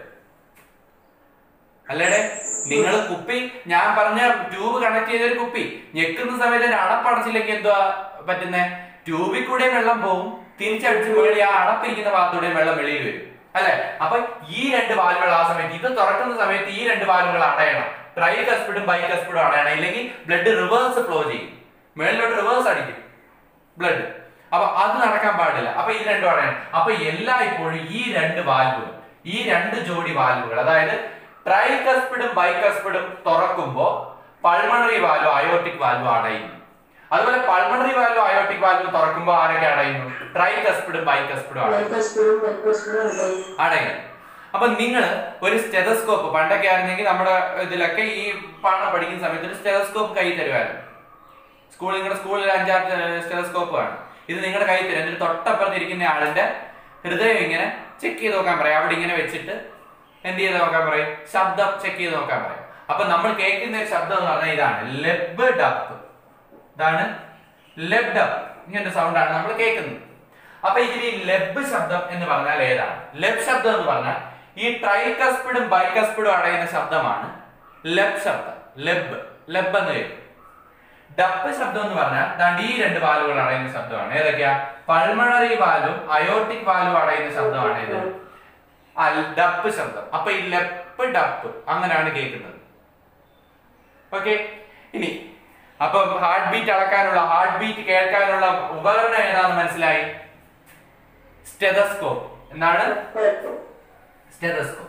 S1: അല്ലേടെ നിങ്ങൾ കുപ്പി ഞാൻ പറഞ്ഞ ട്യൂബ് കണക്ട് ചെയ്ത ഒരു കുപ്പി ഞെക്കുന്ന സമയത്ത് അതിന്റെ അടപ്പടച്ചില്ലെങ്കിൽ എന്തുവാ പറ്റുന്നേ ട്യൂബിൽ കൂടെ വെള്ളം പോവും തിരിച്ചടിച്ച് മുകളിൽ ആ അടപ്പിരിക്കുന്ന ഭാഗത്തൂടെ വെള്ളം വെളിയിൽ വരും അല്ലെ അപ്പൊ ഈ രണ്ട് വാലുകൾ ആ സമയത്ത് ഇത് തുറക്കുന്ന സമയത്ത് ഈ രണ്ട് വാലുകൾ അടയണം ട്രൈ കസ്പിഡും ബൈ കസ്പിഡും അടയണം ഇല്ലെങ്കിൽ ബ്ലഡ് റിവേഴ്സ് ഫ്ലോ ചെയ്യും മേളിലോട്ട് റിവേഴ്സ് അടിക്കും ബ്ലഡ് അപ്പൊ അത് നടക്കാൻ പാടില്ല അപ്പൊ ഇത് രണ്ടും അടയണം അപ്പൊ എല്ലായ്പ്പോഴും ഈ രണ്ട് വാൽവുകൾ ഈ രണ്ട് ജോഡി വാൽവുകൾ അതായത് ട്രൈകസ്പിഡും ബൈകസ്പിഡും തുറക്കുമ്പോ പൾമണറി വാൽവ് അയോട്ടിക് വാൽവ് അടയുന്നു അതുപോലെ പൾമണറി വാൽവ് അയോട്ടിക് വാൽവ് തുറക്കുമ്പോൾ ആരൊക്കെ അടയുന്നു ട്രൈകസ്പിഡും ബൈകസ്പിഡും അടയുന്നു അടയുന്നു അപ്പൊ നിങ്ങൾ ഒരു സ്റ്റെതസ്കോപ്പ് പണ്ടൊക്കെ ആയിരുന്നെങ്കിൽ നമ്മുടെ ഇതിലൊക്കെ ഈ പാഠം പഠിക്കുന്ന സമയത്ത് ഒരു സ്റ്റെതസ്കോപ്പ് കൈ തരുമായിരുന്നു സ്കൂളിൽ നിങ്ങളുടെ സ്കൂളിൽ അഞ്ചാറ് സ്റ്റെലസ്കോപ്പ് ആണ് ഇത് നിങ്ങളുടെ കയ്യിൽ തരും എന്നിട്ട് തൊട്ടപ്പുറത്ത് ഇരിക്കുന്ന ആളിന്റെ ഹൃദയം ഇങ്ങനെ ചെക്ക് ചെയ്ത് നോക്കാൻ പറയും അവിടെ ഇങ്ങനെ വെച്ചിട്ട് എന്ത് ചെയ്ത് നോക്കാൻ പറയും ശബ്ദം ചെക്ക് ചെയ്ത് നോക്കാൻ പറയും അപ്പൊ നമ്മൾ കേൾക്കുന്ന ഒരു ശബ്ദം എന്ന് പറഞ്ഞാൽ ഇതാണ് ലെബ് ഡപ്പ് ഇതാണ് ലെബ് ഡപ്പ് ഇങ്ങനത്തെ സൗണ്ട് ആണ് നമ്മൾ കേൾക്കുന്നത് അപ്പൊ ഇതിൽ ഈ ലെബ് ശബ്ദം എന്ന് പറഞ്ഞാൽ ഏതാണ് ലെബ് ശബ്ദം എന്ന് പറഞ്ഞാൽ ഈ ട്രൈകസ്പിഡും ബൈകസ്പിഡും അടയുന്ന ശബ്ദമാണ് ലബ് ശബ്ദം ലബ് ലബ് എന്ന് കേൾക്കും ഡപ്പ് ശബ്ദം എന്ന് പറഞ്ഞാൽ ദാണ്ട് ഈ രണ്ട് വാലുകൾ അടയുന്ന ശബ്ദമാണ് ഏതൊക്കെയാ പൾമണറി വാലും അയോട്ടിക് വാലും അടയുന്ന ശബ്ദമാണ് ഇത് അൽ ഡപ്പ് ശബ്ദം അപ്പൊ ഈ ലെപ്പ് ഡപ്പ് അങ്ങനെയാണ് കേൾക്കുന്നത് ഓക്കെ ഇനി അപ്പൊ ഹാർട്ട് ബീറ്റ് അളക്കാനുള്ള ഹാർട്ട് ബീറ്റ് കേൾക്കാനുള്ള ഉപകരണം ഏതാണെന്ന് മനസ്സിലായി സ്റ്റെതസ്കോപ്പ് എന്താണ് സ്റ്റെതസ്കോപ്പ്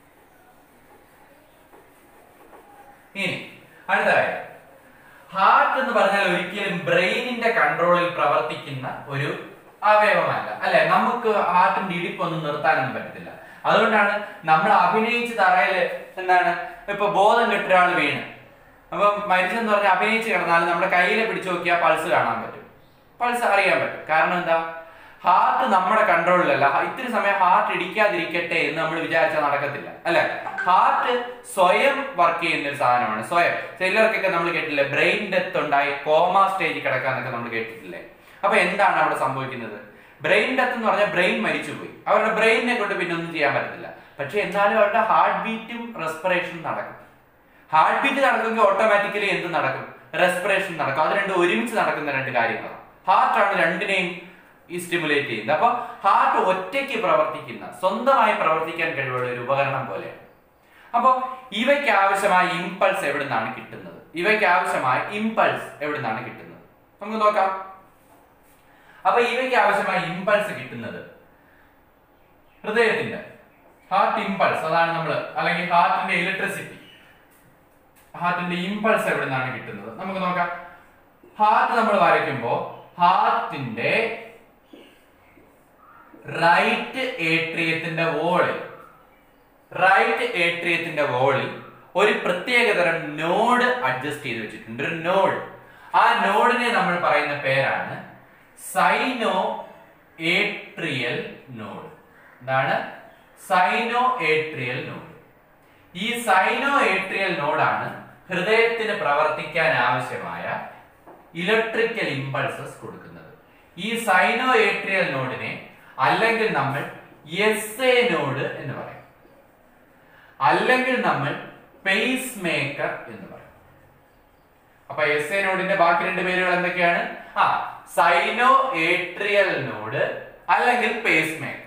S1: ഇനി അടുത്ത കാര്യം ഹാർട്ട് എന്ന് പറഞ്ഞാൽ ഒരിക്കലും ബ്രെയിനിന്റെ കൺട്രോളിൽ പ്രവർത്തിക്കുന്ന ഒരു അവയവമല്ല അല്ലെ നമുക്ക് ഹാർട്ടിന്റെ ഇടിപ്പൊന്നും നിർത്താനൊന്നും പറ്റത്തില്ല അതുകൊണ്ടാണ് നമ്മൾ അഭിനയിച്ച് തറയില് എന്താണ് ഇപ്പൊ ബോധം കെട്ട ഒരാൾ വീണ് അപ്പൊ മരിച്ചെന്ന് പറഞ്ഞാൽ അഭിനയിച്ച് കിടന്നാലും നമ്മുടെ കയ്യിൽ പിടിച്ചു നോക്കിയാൽ പൾസ് കാണാൻ പറ്റും പൾസ് അറിയാൻ പറ്റും കാരണം എന്താ ഹാർട്ട് നമ്മുടെ കൺട്രോളിലല്ല ഹ- ഇത്തിരി സമയം ഹാർട്ട് ഇടിക്കാതിരിക്കട്ടെ എന്ന് നമ്മൾ വിചാരിച്ചാൽ നടക്കത്തില്ല അല്ലെ ഹാർട്ട് സ്വയം വർക്ക് ചെയ്യുന്ന ഒരു സാധനമാണ് സ്വയം ചിലർക്കൊക്കെ നമ്മൾ കേട്ടില്ലേ ബ്രെയിൻ ഡെത്ത് ഉണ്ടായി കോമ സ്റ്റേജിൽ കിടക്കാന്നൊക്കെ നമ്മൾ കേട്ടിട്ടില്ലേ അപ്പൊ എന്താണ് അവിടെ സംഭവിക്കുന്നത് ബ്രെയിൻ ഡെത്ത് എന്ന് പറഞ്ഞാൽ ബ്രെയിൻ മരിച്ചുപോയി അവരുടെ ബ്രെയിനിനെ കൊണ്ട് പിന്നെ ഒന്നും ചെയ്യാൻ പറ്റത്തില്ല പക്ഷെ എന്നാലും അവരുടെ ഹാർട്ട് ബീറ്റും റെസ്പിറേഷനും നടക്കും ഹാർട്ട് ബീറ്റ് നടക്കുമെങ്കിൽ ഓട്ടോമാറ്റിക്കലി എന്ത് നടക്കും റെസ്പിറേഷൻ നടക്കും അത് രണ്ടും ഒരുമിച്ച് നടക്കുന്ന രണ്ട് കാര്യങ്ങളാണ് ഹാർട്ടാണ് രണ്ടിനെയും ഈ സ്റ്റിമുലേറ്റ് ചെയ്യുന്നത് അപ്പൊ ഹാർട്ട് ഒറ്റയ്ക്ക് പ്രവർത്തിക്കുന്ന സ്വന്തമായി പ്രവർത്തിക്കാൻ കഴിവുള്ള ഒരു ഉപകരണം പോലെയാണ് അപ്പൊ ഇവയ്ക്ക് ആവശ്യമായ ഇമ്പൾസ് എവിടെ നിന്നാണ് കിട്ടുന്നത് ഇവയ്ക്ക് ആവശ്യമായ ഇമ്പൾസ് എവിടെ നിന്നാണ് കിട്ടുന്നത് നമുക്ക് നോക്കാം അപ്പൊ ഇവയ്ക്ക് ആവശ്യമായ ഇമ്പൾസ് കിട്ടുന്നത് ഹൃദയത്തിന്റെ ഹാർട്ട് ഇമ്പൾസ് അതാണ് നമ്മൾ അല്ലെങ്കിൽ ഹാർട്ടിന്റെ ഇലക്ട്രിസിറ്റി ഹാർട്ടിന്റെ ഇമ്പൾസ് എവിടെ നിന്നാണ് കിട്ടുന്നത് നമുക്ക് നോക്കാം ഹാർട്ട് നമ്മൾ വരയ്ക്കുമ്പോ ഹാർട്ടിന്റെ റൈറ്റ് ഏട്രിയത്തിന്റെ വോളിൽ റൈറ്റ് ഏട്രിയത്തിന്റെ വോളിൽ ഒരു പ്രത്യേകതരം നോഡ് അഡ്ജസ്റ്റ് ചെയ്ത് വെച്ചിട്ടുണ്ട് ഒരു നോഡ് ആ നോഡിനെ നമ്മൾ പറയുന്ന പേരാണ് സൈനോ ഏട്രിയൽ നോഡ് എന്താണ് സൈനോ ഏട്രിയൽ നോഡ് ഈ സൈനോ ഏട്രിയൽ നോഡാണ് ഹൃദയത്തിന് പ്രവർത്തിക്കാൻ ആവശ്യമായ ഇലക്ട്രിക്കൽ ഇമ്പൾസസ് കൊടുക്കുന്നത് ഈ സൈനോ ഏട്രിയൽ നോഡിനെ അല്ലെങ്കിൽ നമ്മൾ എസ് എ നോഡ് എന്ന് പറയും അല്ലെങ്കിൽ നമ്മൾ പേസ് മേക്കർ എന്ന് പറയും അപ്പൊ എസ് എ നോഡിന്റെ ബാക്കി രണ്ട് പേരുകൾ എന്തൊക്കെയാണ് ആ സൈനോ ഏട്രിയൽ നോഡ് അല്ലെങ്കിൽ pacemaker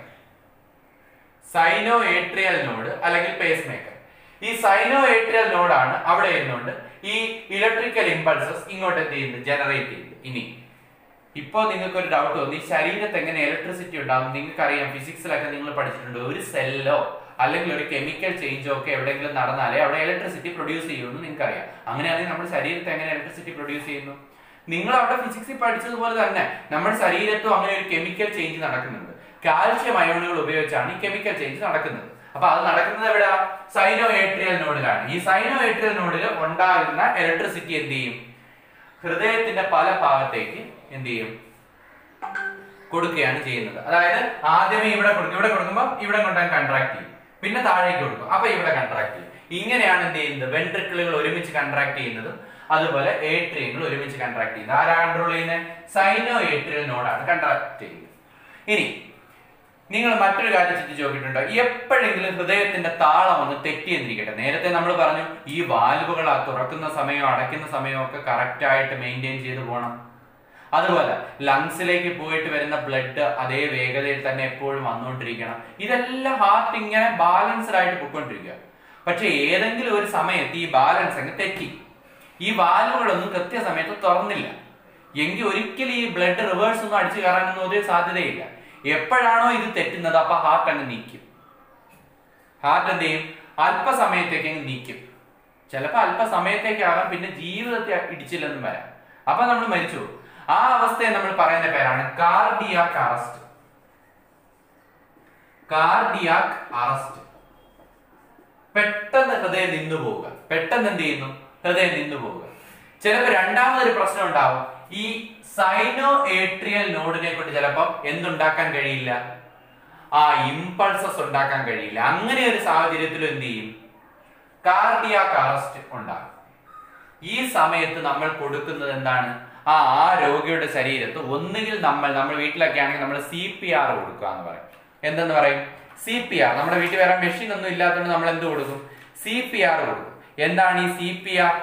S1: sino atrial node അല്ലെങ്കിൽ പേസ് മേക്കർ ഈ സൈനോ ഏട്രിയൽ നോഡാണ് അവിടെ ഇരുന്നുകൊണ്ട് ഈ ഇലക്ട്രിക്കൽ ഇമ്പൾസസ് ഇങ്ങോട്ട് എന്ത് ചെയ്യുന്നത് ജനറേറ്റ് ചെയ്യുന്നത് ഇനി ഇപ്പോ നിങ്ങൾക്ക് ഒരു ഡൗട്ട് തോന്നി ഈ ശരീരത്ത് എങ്ങനെ ഇലക്ട്രിസിറ്റി ഉണ്ടാകും നിങ്ങൾക്ക് അറിയാം ഫിസിക്സിലൊക്കെ നിങ്ങൾ പഠിച്ചിട്ടുണ്ട് ഒരു സെല്ലോ അല്ലെങ്കിൽ ഒരു കെമിക്കൽ ചേഞ്ചോ ഒക്കെ എവിടെയെങ്കിലും നടന്നാലേ അവിടെ ഇലക്ട്രിസിറ്റി പ്രൊഡ്യൂസ് ചെയ്യുമെന്ന് നിങ്ങൾക്ക് അറിയാം അങ്ങനെയാണെങ്കിൽ നമ്മുടെ ശരീരത്ത് എങ്ങനെ ഇലക്ട്രിസിറ്റി പ്രൊഡ്യൂസ് ചെയ്യുന്നു നിങ്ങൾ അവിടെ ഫിസിക്സിൽ പഠിച്ചതുപോലെ തന്നെ നമ്മുടെ ശരീരത്തും അങ്ങനെ ഒരു കെമിക്കൽ ചേഞ്ച് നടക്കുന്നുണ്ട് കാൽഷ്യം അയോണുകൾ ഉപയോഗിച്ചാണ് ഈ കെമിക്കൽ ചേഞ്ച് നടക്കുന്നത് അപ്പൊ അത് നടക്കുന്നത് എവിടെയാ സൈനോ ഏട്രിയൽ നോഡിലാണ് ഈ സൈനോ ഏട്രിയൽ നോഡിൽ ഉണ്ടാകുന്ന ഇലക്ട്രിസിറ്റി എന്ത് ചെയ്യും ഹൃദയത്തിന്റെ പല ഭാഗത്തേക്ക് എന്ത് ചെയ്യും കൊടുക്കുകയാണ് ചെയ്യുന്നത് അതായത് ആദ്യമേ ഇവിടെ കൊടുക്കും ഇവിടെ കൊടുക്കുമ്പോൾ ഇവിടെ കൊണ്ടുപോയി കൺട്രാക്ട് ചെയ്യും പിന്നെ താഴേക്ക് കൊടുക്കും അപ്പൊ ഇവിടെ കൺട്രാക്ട് ചെയ്യും ഇങ്ങനെയാണ് എന്ത് ചെയ്യുന്നത് വെൻട്രിക്കിളുകൾ ഒരുമിച്ച് കൺട്രാക്ട് ചെയ്യുന്നതും അതുപോലെ ഏട്രിയങ്ങൾ ഒരുമിച്ച് കൺട്രാക്ട് ചെയ്യുന്നത് ആരാ കൺട്രോൾ ചെയ്യുന്നത് സൈനോ ഏട്രിയൽ നോഡാണ് കൺട്രാക്ട് ചെയ്യുന്നത് ഇനി നിങ്ങൾ മറ്റൊരു കാര്യം ചിന്തിച്ച് നോക്കിയിട്ടുണ്ടോ എപ്പോഴെങ്കിലും ഹൃദയത്തിന്റെ താളം ഒന്ന് തെറ്റിയെന്നിരിക്കട്ടെ നേരത്തെ നമ്മൾ പറഞ്ഞു ഈ വാൽവുകൾ ആ തുറക്കുന്ന സമയമോ അടയ്ക്കുന്ന സമയമോ ഒക്കെ കറക്റ്റ് ആയിട്ട് മെയിൻറ്റെയിൻ ചെയ്തു പോകണം അതുപോലെ ലങ്സിലേക്ക് പോയിട്ട് വരുന്ന ബ്ലഡ് അതേ വേഗതയിൽ തന്നെ എപ്പോഴും വന്നുകൊണ്ടിരിക്കണം ഇതെല്ലാം ഹാർട്ട് ഇങ്ങനെ ബാലൻസ്ഡ് ആയിട്ട് പോയിക്കൊണ്ടിരിക്കുക പക്ഷെ ഏതെങ്കിലും ഒരു സമയത്ത് ഈ ബാലൻസ് അങ്ങ് തെറ്റി ഈ വാൽവുകളൊന്നും കൃത്യസമയത്ത് തുറന്നില്ല എങ്കിൽ ഒരിക്കലും ഈ ബ്ലഡ് റിവേഴ്സ് ഒന്നും അടിച്ചു കയറാനൊന്നും ഒരു സാധ്യതയില്ല എപ്പോഴാണോ ഇത് തെറ്റുന്നത് അപ്പൊ ഹാർട്ട് അങ്ങ് നീക്കും ഹാർട്ട് എന്ത് ചെയ്യും അല്പസമയത്തേക്ക് അങ്ങ് നീക്കും ചിലപ്പോൾ അല്പസമയത്തേക്കാകാം പിന്നെ ജീവിതത്തെ ഇടിച്ചില്ലെന്നും വരാം അപ്പൊ നമ്മൾ മരിച്ചു പോകും. ആ അവസ്ഥയെ നമ്മൾ പറയുന്ന പേരാണ് കാർഡിയാക് അറസ്റ്റ് കാർഡിയാക് അറസ്റ്റ് പെട്ടെന്ന് ഹൃദയം നിന്നു പോവുക പെട്ടെന്ന് എന്ത് ചെയ്യുന്നു ഹൃദയം നിന്നു പോവുക ചിലപ്പോൾ രണ്ടാമതൊരു പ്രശ്നം ഉണ്ടാവും ഈ സൈനോ ഏട്രിയൽ നോഡിനെ കൊണ്ട് ചിലപ്പോൾ എന്തുണ്ടാക്കാൻ കഴിയില്ല ആ ഇമ്പൾസസ് ഉണ്ടാക്കാൻ കഴിയില്ല അങ്ങനെ ഒരു സാഹചര്യത്തിൽ എന്ത് ചെയ്യും കാർഡിയാക് അറസ്റ്റ് ഉണ്ടാകും ഈ സമയത്ത് നമ്മൾ കൊടുക്കുന്നത് എന്താണ് ആ ആ രോഗിയുടെ ശരീരത്ത് ഒന്നുകിൽ നമ്മൾ നമ്മൾ വീട്ടിലൊക്കെ ആണെങ്കിൽ നമ്മൾ സി പി ആർ കൊടുക്കുക എന്ന് പറയും എന്തെന്ന് പറയും സി പി ആർ നമ്മുടെ വീട്ടിൽ വേറെ മെഷീൻ ഒന്നും ഇല്ലാത്തതുകൊണ്ട് നമ്മൾ എന്ത് കൊടുക്കും സി പി ആർ കൊടുക്കും എന്താണ് ഈ C P R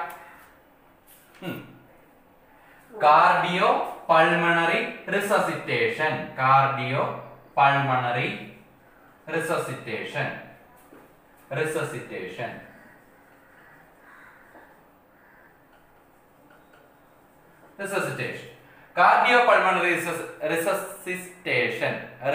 S1: cardio pulmonary resuscitation cardio pulmonary resuscitation resuscitation resuscitation cardio pulmonary resuscitation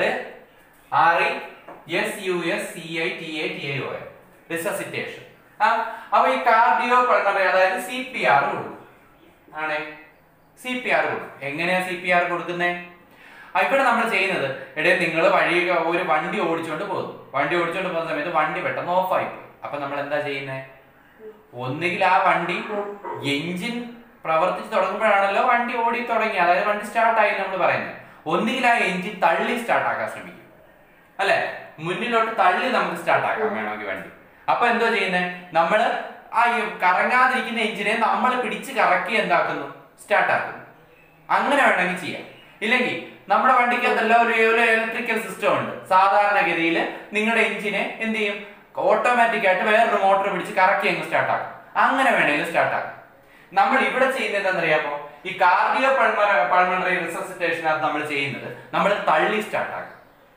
S1: R E S U S C I T A T A O resuscitation ആ അപ്പൊ ഈ കാർഡിയോ പൾമണറി അതായത് സി പി ആർ കൊടുക്കും ആണേ സി പി ആർ കൊടുക്കും എങ്ങനെയാ സി പി ആർ കൊടുക്കുന്നത് ഇവിടെ നമ്മൾ ചെയ്യുന്നത് ഇടയിൽ നിങ്ങൾ വഴി ഒരു വണ്ടി ഓടിച്ചുകൊണ്ട് പോകുന്നു വണ്ടി ഓടിച്ചുകൊണ്ട് പോകുന്ന സമയത്ത് വണ്ടി പെട്ടെന്ന് ഓഫായി പോയി അപ്പൊ നമ്മൾ എന്താ ചെയ്യുന്നത് ഒന്നുകിൽ ആ വണ്ടി എഞ്ചിൻ പ്രവർത്തിച്ച് തുടങ്ങുമ്പോഴാണല്ലോ വണ്ടി ഓടി തുടങ്ങി അതായത് വണ്ടി സ്റ്റാർട്ടായി നമ്മൾ പറയുന്നത് ഒന്നുകിൽ ആ എഞ്ചിൻ തള്ളി സ്റ്റാർട്ട് ആക്കാൻ ശ്രമിക്കും അല്ലെ മുന്നിലോട്ട് തള്ളി നമുക്ക് സ്റ്റാർട്ട് ആക്കാം വേണമെങ്കിൽ വണ്ടി അപ്പൊ എന്തോ ചെയ്യുന്നത് നമ്മള് ആ ഈ കറങ്ങാതിരിക്കുന്ന എഞ്ചിനെ നമ്മൾ പിടിച്ച് കറക്കി എന്താക്കുന്നു സ്റ്റാർട്ട് ആക്കുന്നു അങ്ങനെ വേണമെങ്കിൽ ചെയ്യാം ഇല്ലെങ്കിൽ നമ്മുടെ വണ്ടിക്ക് അതല്ല ഒരു ഒരു ഇലക്ട്രിക്കൽ സിസ്റ്റം ഉണ്ട് സാധാരണഗതിയിൽ നിങ്ങളുടെ എഞ്ചിനെ എന്ത് ചെയ്യും ഓട്ടോമാറ്റിക് ആയിട്ട് വേറൊരു മോട്ടോർ പിടിച്ച് കറക്കി അങ്ങ് സ്റ്റാർട്ട് ആക്കും അങ്ങനെ വേണമെങ്കിൽ സ്റ്റാർട്ട് ആക്കും നമ്മൾ ഇവിടെ ചെയ്യുന്നത് എന്താണെന്നറിയാമോ ഈ കാർഡിയോ പൾമറ പൾമണറി റിസസിറ്റേഷനകത്ത് നമ്മൾ ചെയ്യുന്നത് നമ്മൾ തള്ളി സ്റ്റാർട്ട് ആക്കും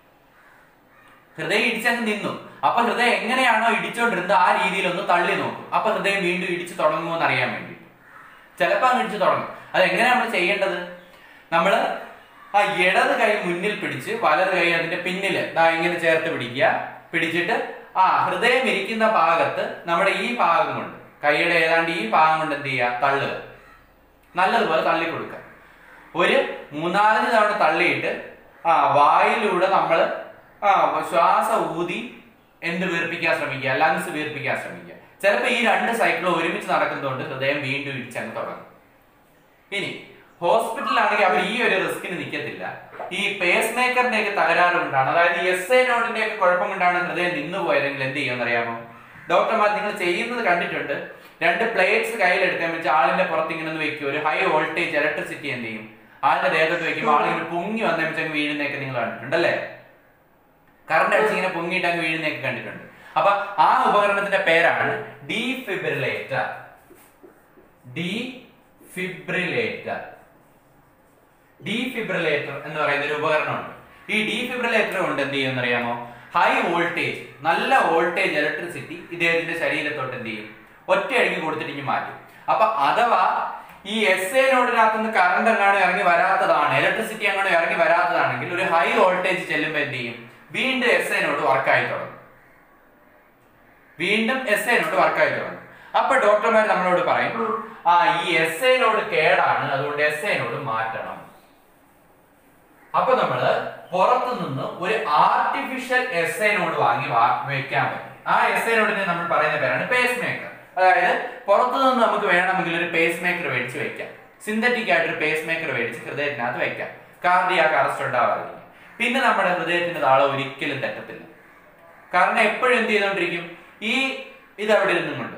S1: ഹൃദയം ഇടിച്ചങ്ങ് നിന്നു അപ്പൊ ഹൃദയം എങ്ങനെയാണോ ഇടിച്ചോണ്ടിരുന്നത് ആ രീതിയിൽ ഒന്ന് തള്ളി നോക്കും അപ്പൊ ഹൃദയം വീണ്ടും ഇടിച്ച് തുടങ്ങുമോ എന്ന് അറിയാൻ വേണ്ടി ചിലപ്പോൾ അങ്ങ് ഇടിച്ച് തുടങ്ങും അത് എങ്ങനെ നമ്മൾ ചെയ്യേണ്ടത് നമ്മൾ ആ ഇടത് കൈ മുന്നിൽ പിടിച്ച് വലത് കൈ അതിന്റെ പിന്നില് ദാ ഇങ്ങനെ ചേർത്ത് പിടിക്കുക പിടിച്ചിട്ട് ആ ഹൃദയം ഇരിക്കുന്ന ഭാഗത്ത് നമ്മുടെ ഈ ഭാഗം കൊണ്ട് കൈയുടെ ഏതാണ്ട് ഈ ഭാഗം കൊണ്ട് എന്ത് ചെയ്യുക തള്ളുക നല്ലതുപോലെ തള്ളി കൊടുക്കുക ഒരു മൂന്നാലഞ്ച് തവണ തള്ളിയിട്ട് ആ വായിലൂടെ നമ്മൾ ആ ശ്വാസം ഊതി എന്ത് വീർപ്പിക്കാൻ ശ്രമിക്കുക ലങ്സ് വീർപ്പിക്കാൻ ശ്രമിക്കുക ചിലപ്പോൾ ഈ രണ്ട് സൈക്കിളും ഒരുമിച്ച് നടക്കുന്നതുകൊണ്ട് ഹൃദയം വീണ്ടും ഇടിച്ചങ്ങ് തുടങ്ങും ഇനി ഹോസ്പിറ്റലിലാണെങ്കിൽ അവർ ഈ ഒരു റിസ്കിന് നിൽക്കത്തില്ല ഈ പേസ് മേക്കറിന്റെ ഒക്കെ തകരാറ് കൊണ്ടാണ് അതായത് എസ് ഐ നോഡിന്റെ ഒക്കെ കുഴപ്പം കൊണ്ടാണ് ഹൃദയം നിന്ന് പോയതെങ്കിൽ എന്ത് ചെയ്യുമെന്ന് അറിയാമോ ഡോക്ടർമാർ നിങ്ങൾ ചെയ്യുന്നത് കണ്ടിട്ടുണ്ട് രണ്ട് പ്ലേറ്റ്സ് കയ്യിലെടുക്കാൻ വെച്ച് ആളിന്റെ പുറത്ത് ഇങ്ങനെ ഒന്ന് വെക്കും ഒരു ഹൈ വോൾട്ടേജ് ഇലക്ട്രിസിറ്റി എന്ത് ചെയ്യും ആളുടെ ദേഹത്ത് വെക്കുമ്പോൾ ആളിങ്ങനെ പൊങ്ങി വന്നേ വെച്ച് വീഴുന്നതൊക്കെ നിങ്ങൾ കണ്ടിട്ടുണ്ട് അല്ലേ കറണ്ട് അടിച്ച് ഇങ്ങനെ പൊങ്ങിയിട്ട് അങ്ങ് വീഴുന്നതൊക്കെ കണ്ടിട്ടുണ്ട് അപ്പൊ ആ ഉപകരണത്തിന്റെ പേരാണ് ഡീഫിബ്രിലേറ്റർ ഡീഫിബ്രിലേറ്റർ ഡീഫിബ്രിലേറ്റർ എന്ന് പറയുന്ന ഒരു ഉപകരണമുണ്ട് ഈ ഡീഫിബ്രിലേറ്റർ കൊണ്ട് എന്ത് ചെയ്യുമെന്ന് അറിയാമോ ഹൈ വോൾട്ടേജ് നല്ല വോൾട്ടേജ് ഇലക്ട്രിസിറ്റി ഇദ്ദേഹത്തിന്റെ ശരീരത്തോട്ട് എന്ത് ചെയ്യും ഒറ്റയടിക്ക് കൊടുത്തിട്ട് ഇങ്ങ് മാറ്റും അപ്പൊ അഥവാ ഈ എസ് എ നോഡിനകത്ത് നിന്ന് കറണ്ട് എങ്ങാനും ഇറങ്ങി വരാത്തതാണ് ഇലക്ട്രിസിറ്റി എങ്ങാനും ഇറങ്ങി വരാത്തതാണെങ്കിൽ ഒരു ഹൈ വോൾട്ടേജ് ചെല്ലുമ്പോൾ എന്ത് ചെയ്യും വീണ്ടും എസ് എ നോഡ് വർക്കായി തുടങ്ങും വീണ്ടും എസ് എ നോഡ് വർക്കായി തുടങ്ങും അപ്പൊ ഡോക്ടർമാർ നമ്മളോട് പറയും ആ ഈ എസ് എ നോഡ് കേടാണ് അതുകൊണ്ട് എസ് എ നോഡ് മാറ്റണം അപ്പൊ നമ്മള് പുറത്തു നിന്ന് ഒരു ആർട്ടിഫിഷ്യൽ എസ് എ നോഡ് വാങ്ങി വാ- വെക്കാൻ പറ്റും ആ എസ് എ നോഡിനെ നമ്മൾ പറയുന്ന പേരാണ് പേസ് മേക്കർ അതായത് പുറത്തു നിന്ന് നമുക്ക് വേണമെങ്കിൽ ഒരു പേസ് മേക്കർ മേടിച്ച് വെക്കാം സിന്തറ്റിക് ആയിട്ട് ഒരു പേസ് മേക്കർ മേടിച്ച് ഹൃദയത്തിനകത്ത് വെക്കാം കാർഡിയാക്ക് അറസ്റ്റ് ഉണ്ടാവാതിരിക്കും പിന്നെ നമ്മുടെ ഹൃദയത്തിന്റെ താളം ഒരിക്കലും തെറ്റത്തില്ല കാരണം എപ്പോഴും എന്ത് ചെയ്തോണ്ടിരിക്കും ഈ ഇത് അവിടെ ഇരുന്നുകൊണ്ട്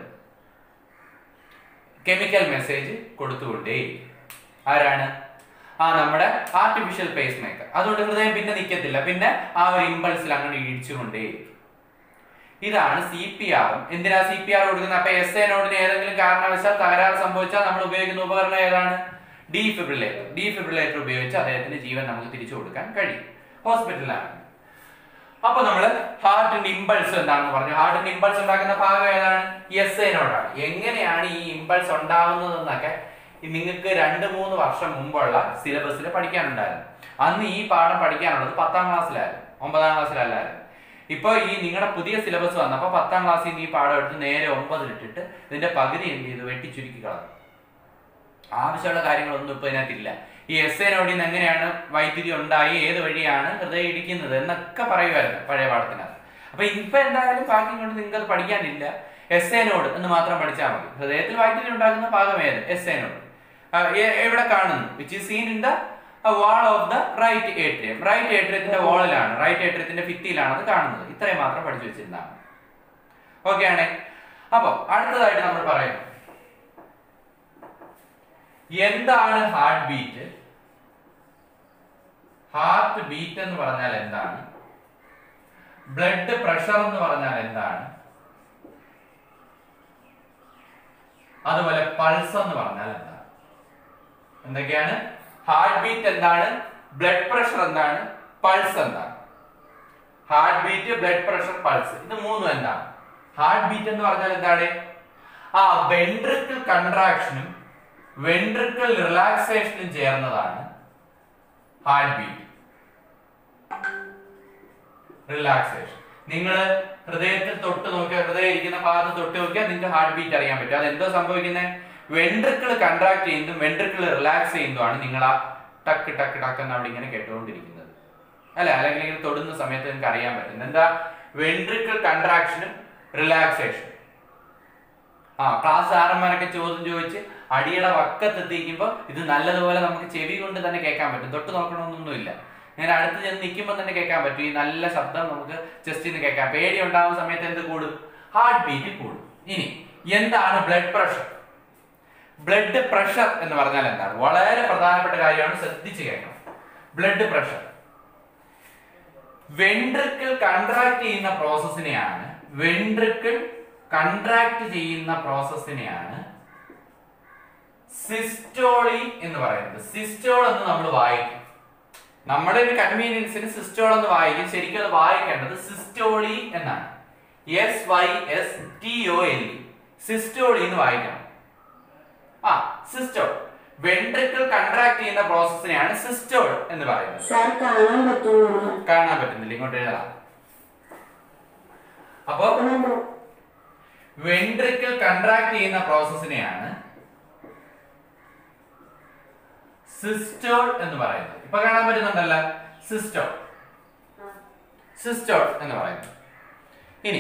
S1: കെമിക്കൽ മെസ്സേജ് കൊടുത്തുകൊണ്ടേയിരിക്കും ആരാണ് ആ നമ്മുടെ ആർട്ടിഫിഷ്യൽ പേസ് മേക്കർ അതുകൊണ്ട് ഹൃദയം പിന്നെ നിൽക്കത്തില്ല പിന്നെ ആ ഒരു ഇമ്പൾസിൽ അങ്ങനെ ഇടിച്ചുകൊണ്ടേയിരിക്കും ഇതാണ് സി പി ആറും എന്തിനാ സി പി ആർ കൊടുക്കുന്നത് അപ്പൊ എസ് എ നോഡിന് ഏതെങ്കിലും കാരണവശാൽ തകരാറ് സംഭവിച്ചാൽ നമ്മൾ ഉപയോഗിക്കുന്ന ഉപകരണം ഏതാണ് ഡീഫിബ്രിലേറ്റർ ഡീഫിബ്രിലേറ്റർ ഉപയോഗിച്ച് അദ്ദേഹത്തിന്റെ ജീവൻ നമുക്ക് തിരിച്ചു കൊടുക്കാൻ കഴിയും ഹോസ്പിറ്റലിലാണ് അപ്പൊ നമ്മള് ഹാർട്ടിന്റെ ഇമ്പൾസ് എന്താണെന്ന് പറഞ്ഞു ഹാർട്ടിന്റെ ഇമ്പൾസ് ഉണ്ടാക്കുന്ന ഭാഗം ഏതാണ് എസ് എ നോഡാണ് എങ്ങനെയാണ് ഈ ഇമ്പൾസ് ഉണ്ടാവുന്നതെന്നൊക്കെ നിങ്ങൾക്ക് രണ്ട് മൂന്ന് വർഷം മുമ്പുള്ള സിലബസിൽ പഠിക്കാനുണ്ടായിരുന്നു അന്ന് ഈ പാഠം പഠിക്കാനുള്ളത് പത്താം ക്ലാസ്സിലായിരുന്നു ഒമ്പതാം ക്ലാസ്സിലല്ലായിരുന്നു ഇപ്പൊ ഈ നിങ്ങളുടെ പുതിയ സിലബസ് വന്നപ്പോ പത്താം ക്ലാസ്സിൽ നിന്ന് ഈ പാഠം എടുത്ത് നേരെ ഒമ്പതിലിട്ടിട്ട് ഇതിന്റെ പകുതി എന്ത് ചെയ്തു വെട്ടി ചുരുക്കി കളഞ്ഞു ആവശ്യമുള്ള കാര്യങ്ങളൊന്നും ഇപ്പൊ ഇതിനകത്തില്ല ഈ എസ് എ നോഡിൽ നിന്ന് എങ്ങനെയാണ് വൈദ്യുതി ഉണ്ടായി ഏത് വഴിയാണ് ഹൃദയം ഇടിക്കുന്നത് എന്നൊക്കെ പറയുമായിരുന്നു പഴയ പാഠത്തിനകത്ത് അപ്പൊ ഇപ്പൊ എന്തായാലും ബാക്കി കൊണ്ട് നിങ്ങൾക്ക് അത് പഠിക്കാനില്ല എസ് എ നോഡ് എന്ന് മാത്രം പഠിച്ചാൽ മതി ഹൃദയത്തിൽ വൈദ്യുതി ഉണ്ടാക്കുന്ന ഭാഗം ഏത് എസ് എ നോഡ് എവിടെ കാണുന്നു which is seen in the wall of the right atrium right ഏട്രിയത്തിന്റെ വാളിലാണ് റൈറ്റ് ഏട്രിയത്തിന്റെ ഭിത്തിയിലാണ് അത് കാണുന്നത് ഇത്രയും മാത്രം പഠിച്ചു വെച്ചിരുന്നതാണ് ഓക്കെ ആണേ അപ്പൊ അടുത്തതായിട്ട് നമ്മൾ പറയുന്നു എന്താണ് ഹാർട്ട് ബീറ്റ് ഹാർട്ട് ബീറ്റ് എന്ന് പറഞ്ഞാൽ എന്താണ് ബ്ലഡ് പ്രഷർ എന്ന് പറഞ്ഞാൽ എന്താണ് അതുപോലെ പൾസ് എന്ന് പറഞ്ഞാൽ എന്താണ് എന്തൊക്കെയാണ് ഹാർട്ട് ബീറ്റ് എന്താണ് ബ്ലഡ് പ്രഷർ എന്താണ് പൾസ് എന്താണ് heart beat blood pressure pulse ഇത് മൂന്നും എന്താണ് ഹാർട്ട് ബീറ്റ് എന്ന് പറഞ്ഞാൽ എന്താണ് ആ വെൻട്രിക്കിൾ കൺട്രാക്ഷനും വെൻട്രിക്കിൾ റിലാക്സേഷനും ചേർന്നതാണ് ഹാർട്ട് ബീറ്റ് റിലാക്സേഷൻ നിങ്ങൾ ഹൃദയത്തിൽ തൊട്ട് നോക്കിയാൽ ഹൃദയം ഇരിക്കുന്ന ഭാഗത്ത് തൊട്ട് നോക്കിയാൽ നിങ്ങൾക്ക് ഹാർട്ട് ബീറ്റ് അറിയാൻ പറ്റും അത് എന്തോ സംഭവിക്കുന്നത് വെൻട്രിക്കിൾ കൺട്രാക്ട് ചെയ്യുന്നതും വെൻട്രിക്കിൾ റിലാക്സ് ചെയ്യുന്നതുമാണ് നിങ്ങൾ ആ ടക്ക് ടക്ക് ടക്ക് എന്ന് അവിടെ ഇങ്ങനെ കേട്ടുകൊണ്ടിരിക്കുന്നത് അല്ലെ അല്ലെങ്കിൽ ഇങ്ങനെ തൊടുന്ന സമയത്ത് നിങ്ങൾക്ക് അറിയാൻ പറ്റും എന്താ വെൻട്രിക്കിൾ കൺട്രാക്ഷനും റിലാക്സേഷനും ആ ക്ലാസ് ആറന്മാരൊക്കെ ചോദ്യം ചോദിച്ച് അടിയുടെ വക്കത്തെത്തിക്കുമ്പോൾ ഇത് നല്ലതുപോലെ നമുക്ക് ചെവി കൊണ്ട് തന്നെ കേൾക്കാൻ പറ്റും തൊട്ട് നോക്കണമെന്നൊന്നുമില്ല ഞാൻ അടുത്ത് ചെന്ന് നിൽക്കുമ്പോൾ തന്നെ കേൾക്കാൻ പറ്റും ഈ നല്ല ശബ്ദം നമുക്ക് ചെസ്റ്റിൽ നിന്ന് കേൾക്കാം പേടി ഉണ്ടാകുന്ന സമയത്ത് എന്ത് കൂടും ഹാർട്ട് ബീറ്റ് കൂടും ഇനി എന്താണ് ബ്ലഡ് പ്രഷർ ബ്ലഡ് പ്രഷർ എന്ന് പറഞ്ഞാൽ എന്താണ് വളരെ പ്രധാനപ്പെട്ട കാര്യമാണ് ശ്രദ്ധിച്ച് കേൾക്കണം ബ്ലഡ് പ്രഷർ വെൻട്രിക്കിൾ കൺട്രാക്ട് ചെയ്യുന്ന പ്രോസസ്സിനെയാണ് വെൻട്രിക്കിൾ കൺട്രാക്ട് ചെയ്യുന്ന പ്രോസസ്സിനെയാണ് സിസ്റ്റോളി എന്ന് പറയുന്നത് സിസ്റ്റോൾ എന്ന് നമ്മൾ വായിക്കും നമ്മുടെ ഒരു കൺവീനിയൻസിന് സിസ്റ്റോൾ എന്ന് വായിക്കും ശരിക്കും അത് വായിക്കേണ്ടത് സിസ്റ്റോളി എന്നാണ് S Y S T O L E systole എന്ന് വായിക്കണം ആ സിസ്റ്റോൾ വെൻട്രിക്കിൾ കൺട്രാക്ട് ചെയ്യുന്ന പ്രോസസ്സിനെയാണ് സിസ്റ്റോൾ എന്ന് പറയുന്നത്
S2: സാർ കാണാൻ പറ്റുന്നില്ല
S1: കാണാൻ പറ്റുന്നില്ല ഇങ്ങോട്ട് എഴുതാം അപ്പോ വെൻട്രിക്കിൾ കൺട്രാക്ട് ചെയ്യുന്ന പ്രോസസ്സിനെയാണ് സിസ്റ്റോൾ എന്ന് പറയുന്നത് ഇപ്പൊ കാണാൻ പറ്റുന്നുണ്ടല്ലോ സിസ്റ്റോൾ സിസ്റ്റോൾ എന്ന് പറയുന്നത് ഇനി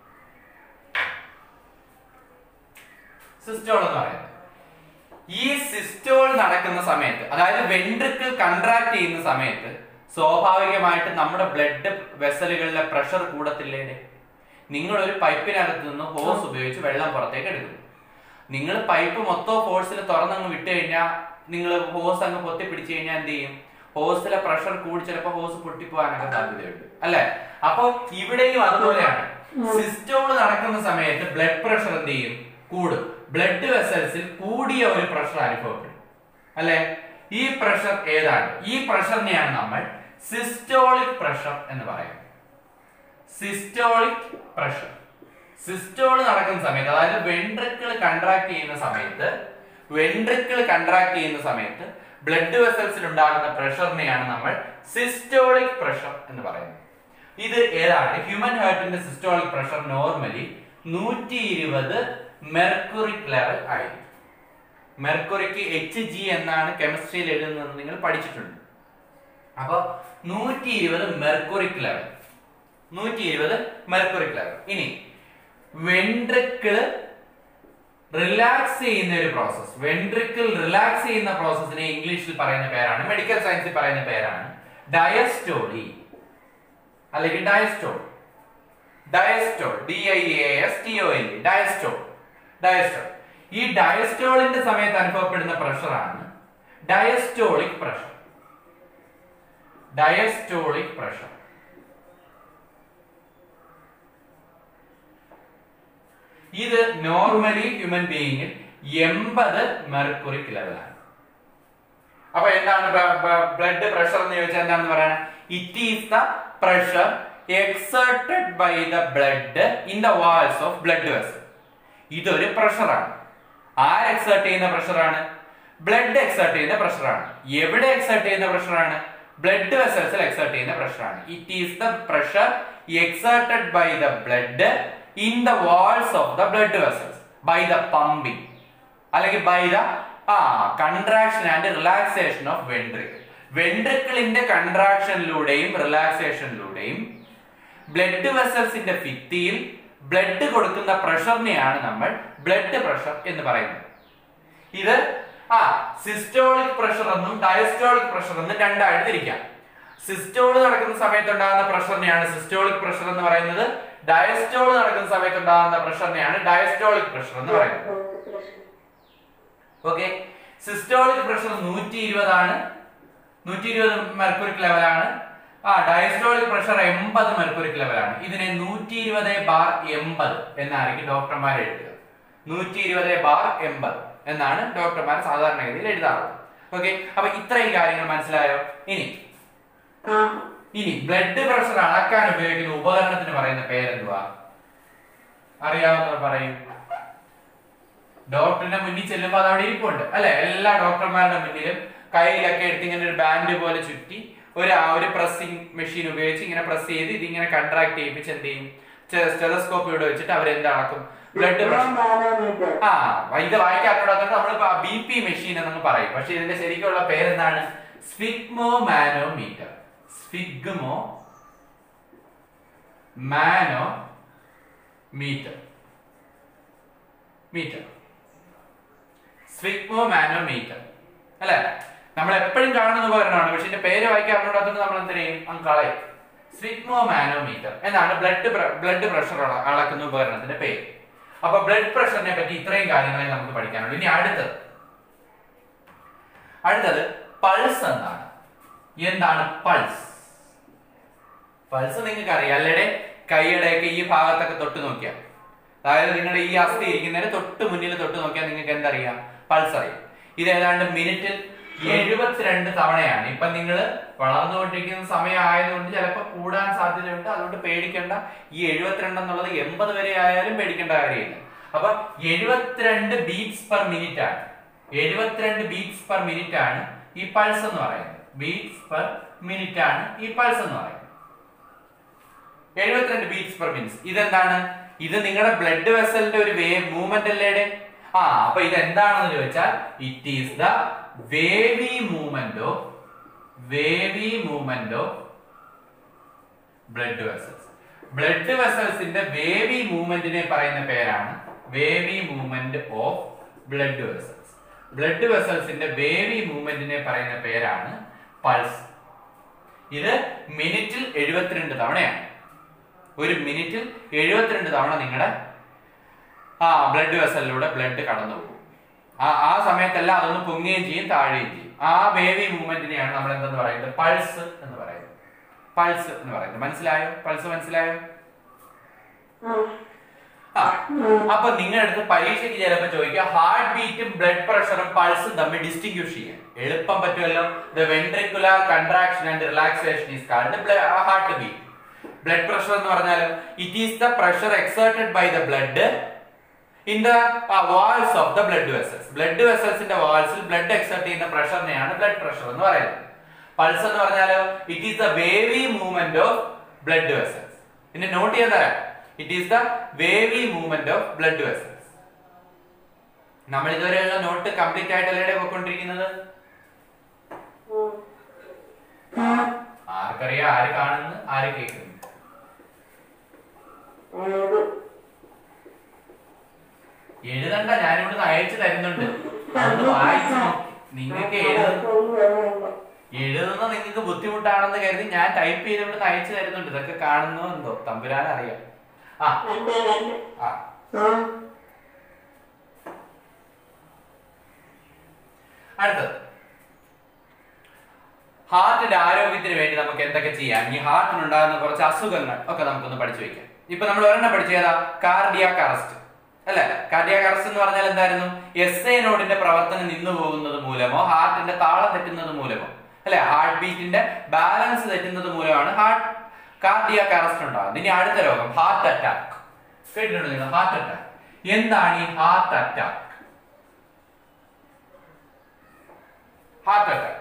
S1: സിസ്റ്റോൾ എന്ന് പറയുന്നത് ഈ സിസ്റ്റോൾ നടക്കുന്ന സമയത്ത് അതായത് വെൻട്രിക്കിൾ കൺട്രാക്ട് ചെയ്യുന്ന സമയത്ത് സ്വാഭാവികമായിട്ട് നമ്മുടെ ബ്ലഡ് വെസലുകളിലെ പ്രഷർ കൂടത്തില്ലേ നിങ്ങൾ ഒരു പൈപ്പിനകത്ത് നിന്ന് ഹോസ് ഉപയോഗിച്ച് വെള്ളം പുറത്തേക്ക് എടുക്കുന്നു നിങ്ങൾ പൈപ്പ് മൊത്തം ഫോഴ്സിൽ തുറന്നങ്ങ് വിട്ട് കഴിഞ്ഞാൽ നിങ്ങൾ ഹോസ് അങ്ങ് പൊത്തി പിടിച്ചു കഴിഞ്ഞാൽ എന്ത് ചെയ്യും ഹോസിലെ പ്രഷർ കൂടി ചിലപ്പോൾ ഹോസ് പൊട്ടിപ്പോകാനൊക്കെ സാധ്യതയുണ്ട് അല്ലെ അപ്പൊ ഇവിടെയും അതുപോലെയാണ് സിസ്റ്റോൾ നടക്കുന്ന സമയത്ത് ബ്ലഡ് പ്രഷർ എന്ത് ചെയ്യും കൂടും ബ്ലഡ് വെസൽസിൽ കൂടിയ ഒരു പ്രഷർ അനുഭവപ്പെടും അല്ലെ ഈ പ്രഷർ ഏതാണ് ഈ പ്രഷറിനെയാണ് നമ്മൾ സിസ്റ്റോളിക് പ്രഷർ എന്ന് പറയുന്നത് സിസ്റ്റോളിക് പ്രഷർ സിസ്റ്റോൾ നടക്കുന്ന സമയത്ത് അതായത് വെൻട്രിക്കിൾ കൺട്രാക്ട് ചെയ്യുന്ന സമയത്ത് വെൻട്രിക്കിൾ കൺട്രാക്ട് ചെയ്യുന്ന സമയത്ത് ബ്ലഡ് വെസൽസിൽ ഉണ്ടാകുന്ന പ്രഷറിനെയാണ് നമ്മൾ സിസ്റ്റോളിക് പ്രഷർ എന്ന് പറയുന്നത് ഇത് ഏതാണ് ഹ്യൂമൻ ഹാർട്ടിന്റെ സിസ്റ്റോളിക് പ്രഷർ നോർമലി നൂറ്റി ഇരുപത് മെർക്കുറിക് ലെവൽ ആയിരിക്കും മെർക്കുറിക്ക് എച്ച് ജി എന്നാണ് കെമിസ്ട്രിയിൽ എഴുതുന്നത് നിങ്ങൾ പഠിച്ചിട്ടുണ്ട് അപ്പൊ നൂറ്റി ഇരുപത് മെർക്കുറിക് ലെവൽ നൂറ്റി ഇരുപത് മെർക്കുറിക് ലെവൽ ഇനി വെൻട്രിക്കിള് റിലാക്സ് ചെയ്യുന്ന ഒരു പ്രോസസ് വെൻട്രിക്കിൾ റിലാക്സ് ചെയ്യുന്ന പ്രോസസ്സിനെ ഇംഗ്ലീഷിൽ പറയുന്ന പേരാണ് മെഡിക്കൽ സയൻസിൽ പറയുന്ന പേരാണ് ഡയസ്റ്റോളി അല്ലെങ്കിൽ diastole diastole D I A S T O L diastole diastole ഈ ഡയസ്റ്റോളിന്റെ സമയത്ത് അനുഭവപ്പെടുന്ന പ്രഷറാണ് ഡയസ്റ്റോളിക് പ്രഷർ ഡയസ്റ്റോളിക് പ്രഷർ ഇത് നോർമലി ഹ്യൂമൻ ബീയിങ്ങിൽ എൺപത് മെർക്കുറിക് ലെവലാണ് അപ്പൊ എന്താണ് ബ്ലഡ് പ്രഷർ എന്ന് ചോദിച്ചാൽ എന്താണെന്ന് പറയുന്നത് it is the pressure exerted by the blood in the walls of blood vessel ഇതൊരു പ്രഷറാണ് ആര് എക്സേർട്ട് ചെയ്യുന്ന പ്രഷറാണ് ബ്ലഡ് എക്സേർട്ട് ചെയ്യുന്ന പ്രഷറാണ് എവിടെ എക്സേർട്ട് ചെയ്യുന്ന പ്രഷറാണ് ബ്ലഡ് വെസൽസിൽ എക്സേർട്ട് ചെയ്യുന്ന പ്രഷറാണ് it is the pressure exerted by the blood in the walls of the blood vessels by the pumping അല്ലെങ്കിൽ by the uh contraction and relaxation of ventricle വെൻട്രിക്കിളിന്റെ കൺട്രാക്ഷനിലൂടെയും റിലാക്സേഷനിലൂടെയും ബ്ലഡ് വെസൽസിന്റെ ഭിത്തിയിൽ ബ്ലഡ് കൊടുക്കുന്ന പ്രഷറിനെയാണ് നമ്മൾ ബ്ലഡ് പ്രഷർ എന്ന് പറയുന്നത് ഇത് ആ സിസ്റ്റോളിക് പ്രഷർ എന്നും ഡയസ്റ്റോളിക് പ്രഷർ എന്നും രണ്ടായിട്ട് തിരിക്കാം സിസ്റ്റോൾ നടക്കുന്ന സമയത്ത് ഉണ്ടാകുന്ന പ്രഷറിനെയാണ് സിസ്റ്റോളിക് പ്രഷർ എന്ന് പറയുന്നത് ഡയസ്റ്റോൾ നടക്കുന്ന സമയത്ത് ഉണ്ടാകുന്ന പ്രഷറിനെയാണ് ഡയസ്റ്റോളിക് പ്രഷർ എന്ന് പറയുന്നത് ഓക്കെ സിസ്റ്റോളിക് പ്രഷർ നൂറ്റി ഇരുപതാണ് നൂറ്റി ഇരുപത് മെർക്കുറിക് ലെവലാണ് ആ ഡയസ്റ്റോളിക് പ്രഷർ എൺപത് മെർക്കുറിക് ലെവലാണ് ഇതിനെ നൂറ്റി ഇരുപത് ബാർ എൺപത് എന്നായിരിക്കും ഡോക്ടർമാർ എഴുതുക നൂറ്റി ഇരുപത് ബാർ എൺപത് എന്നാണ് ഡോക്ടർമാർ സാധാരണഗതിയിൽ എഴുതാറുള്ളത് ഓക്കെ അപ്പൊ ഇത്രയും കാര്യങ്ങൾ മനസ്സിലായോ ഇനി
S2: ആ
S1: ഇനി ബ്ലഡ് പ്രഷർ അളക്കാൻ ഉപയോഗിക്കുന്ന ഉപകരണത്തിന് പറയുന്ന പേരെന്തുവാ അറിയാവുന്നവർ പറയും ഡോക്ടറിന്റെ മുന്നിൽ ചെല്ലുമ്പോൾ അത് അവിടെ ഇരിപ്പുണ്ട് അല്ലെ എല്ലാ ഡോക്ടർമാരുടെ മുന്നിലും കയ്യിലൊക്കെ എടുത്ത് ഇങ്ങനെ ഒരു ബാൻഡ് പോലെ ചുറ്റി ഒരു ആ ഒരു പ്രസ്സിംഗ് മെഷീൻ ഉപയോഗിച്ച് ഇങ്ങനെ പ്രസ് ചെയ്ത് ഇതിങ്ങനെ കൺട്രാക്ട് ചെയ്യിപ്പിച്ച് എന്ത് ചെയ്യും സ്റ്റെതസ്കോപ്പ് ഇവിടെ വെച്ചിട്ട് അവർ എന്ത് അളക്കും ബ്ലഡ് പ്രഷർ
S2: നാനോമീറ്റർ
S1: ആ ഇത് വായിക്കാത്തോടത്തോണ്ട് നമ്മൾ ബി പി മെഷീൻ എന്നൊക്കെ പറയും പക്ഷെ ഇതിന്റെ ശരിക്കുള്ള പേരെന്താണ് sphygmomanometer sphygmomanometer meter sphygmomanometer അല്ലെ നമ്മൾ എപ്പോഴും കാണുന്ന ഉപകരണമാണ് പക്ഷെ ഇതിന്റെ പേര് വായിക്കാൻ അറിഞ്ഞൂടാത്തോണ്ട് നമ്മൾ എന്ത് ചെയ്യും അങ്ങ് കളയും സ്ഫിഗ്മോ മാനോമീറ്റർ എന്നാണ് ബ്ലഡ് ബ്ലഡ് പ്രഷർ അളക്കുന്ന ഉപകരണത്തിന്റെ പേര് അപ്പൊ ബ്ലഡ് പ്രഷറിനെ പറ്റി ഇത്രയും കാര്യങ്ങളെ നമുക്ക് പഠിക്കാനുള്ളൂ ഇനി അടുത്തത് അടുത്തത് പൾസ് എന്താണ് എന്താണ് പൾസ് പൾസ് നിങ്ങൾക്ക് അറിയാം അല്ലേടെ കൈയുടെയൊക്കെ ഈ ഭാഗത്തൊക്കെ തൊട്ട് നോക്കിയാൽ അതായത് നിങ്ങളുടെ ഈ അസ്ഥി ഇരിക്കുന്നതിന് തൊട്ട് മുന്നിൽ തൊട്ട് നോക്കിയാൽ നിങ്ങൾക്ക് എന്തറിയാം പൾസ് അറിയാം ഇത് ഏതാണ്ട് മിനിറ്റിൽ എഴുപത്തിരണ്ട് തവണയാണ് ഇപ്പൊ നിങ്ങൾ വളർന്നുകൊണ്ടിരിക്കുന്ന സമയം ആയതുകൊണ്ട് ചിലപ്പോൾ കൂടാൻ സാധ്യതയുണ്ട് അതുകൊണ്ട് പേടിക്കേണ്ട ഈ എഴുപത്തിരണ്ട് എന്നുള്ളത് എൺപത് വരെ ആയാലും പേടിക്കേണ്ട കാര്യമില്ല അപ്പൊ എഴുപത്തിരണ്ട് ബീറ്റ്സ് പെർ മിനിറ്റ് ആണ് എഴുപത്തിരണ്ട് ബീറ്റ്സ് പെർ മിനിറ്റ് ആണ് ഈ പൾസ് എന്ന് പറയുന്നത് ബീറ്റ്സ് പെർ മിനിറ്റ് ആണ് ഈ പൾസ് എന്ന് പറയുന്നത് എഴുപത്തിരണ്ട് ബീറ്റ്സ് പെർ മിനിറ്റ് ഇതെന്താണ് ഇത് നിങ്ങളുടെ ബ്ലഡ് വെസലിന്റെ ഒരു വേവ് മൂവ്മെന്റ് അല്ലേടെ ആ അപ്പൊ ഇത് എന്താണെന്ന് ചോദിച്ചാൽ it is the wavy movement of wavy movement of blood vessels blood വെസൽസിന്റെ വേവി മൂവ്മെന്റിനെ പറയുന്ന പേരാണ് wavy movement of blood vessels blood വെസൽസിന്റെ വേവി മൂവ്മെന്റിനെ പറയുന്ന പേരാണ് പൾസ് ഇത് മിനിറ്റിൽ എഴുപത്തിരണ്ട് തവണയാണ് ഒരു മിനിറ്റിൽ എഴുപത്തിരണ്ട് തവണ നിങ്ങളുടെ ആ ബ്ലഡ് വെസലിലൂടെ ബ്ലഡ് കടന്നു പോകും ആ ആ സമയത്തെല്ലാം അതൊന്ന് പൊങ്ങുകയും ചെയ്യും താഴുകയും ചെയ്യും ആ വേവി മൂവ്മെന്റിനെയാണ് നമ്മൾ എന്തെന്ന് പറയുന്നത് പൾസ് എന്ന് പറയുന്നത് പൾസ് എന്ന് പറയുന്നത് മനസ്സിലായോ പൾസ് മനസ്സിലായോ ആ അപ്പൊ നിങ്ങളുടെ അടുത്ത് പരീക്ഷയ്ക്ക് ചിലപ്പോൾ ചോദിക്കുക ഹാർട്ട് ബീറ്റും ബ്ലഡ് പ്രഷറും പൾസും തമ്മിൽ ഡിസ്റ്റിങ്ക്യൂഷ് ചെയ്യാൻ എളുപ്പം പറ്റുമല്ലോ the ventricular contraction and relaxation is called heart beat blood pressure എന്ന് പറഞ്ഞാൽ it is the pressure exerted by the blood in the walls of the blood vessels blood വെസൽസിന്റെ വാൾസിൽ ബ്ലഡ് എക്സേർട്ട് ചെയ്യുന്ന പ്രഷറിനെയാണ് ബ്ലഡ് പ്രഷർ എന്ന് പറയുന്നത് പൾസ് എന്ന് പറഞ്ഞാൽ it is the wavy movement of blood vessels പിന്നെ നോട്ട് ചെയ്ത് തരാം it is the wavy movement of blood vessels നമ്മൾ ഇതുവരെയുള്ള നോട്ട് കംപ്ലീറ്റ് ആയിട്ടല്ലേ പോയിക്കൊണ്ടിരിക്കുന്നത് ആർക്കറിയാം ആര് കാണുന്നു ആര് കേൾക്കുന്നു എഴുതണ്ട ഞാനിവിടുന്ന് അയച്ചു തരുന്നുണ്ട് അതൊന്ന് വായിച്ചു നോക്കി നിങ്ങൾക്ക് എഴുതുന്ന എഴുതുന്ന നിങ്ങൾക്ക് ബുദ്ധിമുട്ടാണെന്ന് കരുതി ഞാൻ ടൈപ്പ് ചെയ്ത് ഇവിടുന്ന് അയച്ചു തരുന്നുണ്ട് ഇതൊക്കെ കാണുന്നോ എന്തോ തമ്പുരാൻ അറിയാം ആ ആ അടുത്തത് ഹാർട്ടിന്റെ ആരോഗ്യത്തിന് വേണ്ടി നമുക്ക് എന്തൊക്കെ ചെയ്യാം ഈ ഹാർട്ടിനുണ്ടാകുന്ന കുറച്ച് അസുഖങ്ങൾ ഒക്കെ നമുക്കൊന്ന് പഠിച്ചു വെക്കാം ഇപ്പൊ നമ്മൾ ഒരെണ്ണം പഠിച്ചു ഏതാ കാർഡിയാക് അറസ്റ്റ് അല്ലെ കാർഡിയാക് അറസ്റ്റ് എന്ന് പറഞ്ഞാൽ എന്തായിരുന്നു എസ് എ നോഡിന്റെ പ്രവർത്തനം നിന്നു പോകുന്നത് മൂലമോ ഹാർട്ടിന്റെ താളം തെറ്റുന്നത് മൂലമോ അല്ലെ ഹാർട്ട് ബീറ്റിന്റെ ബാലൻസ് തെറ്റുന്നത് മൂലമാണ് ഹാർട്ട് കാർഡിയാക് അറസ്റ്റ് ഉണ്ടാകുന്നത് ഇനി അടുത്ത രോഗം ഹാർട്ട് അറ്റാക്ക് കേട്ടിട്ടുണ്ടോ നിങ്ങൾ ഹാർട്ട് അറ്റാക്ക് എന്താണ് ഈ ഹാർട്ട് അറ്റാക്ക് ഹാർട്ട് അറ്റാക്ക്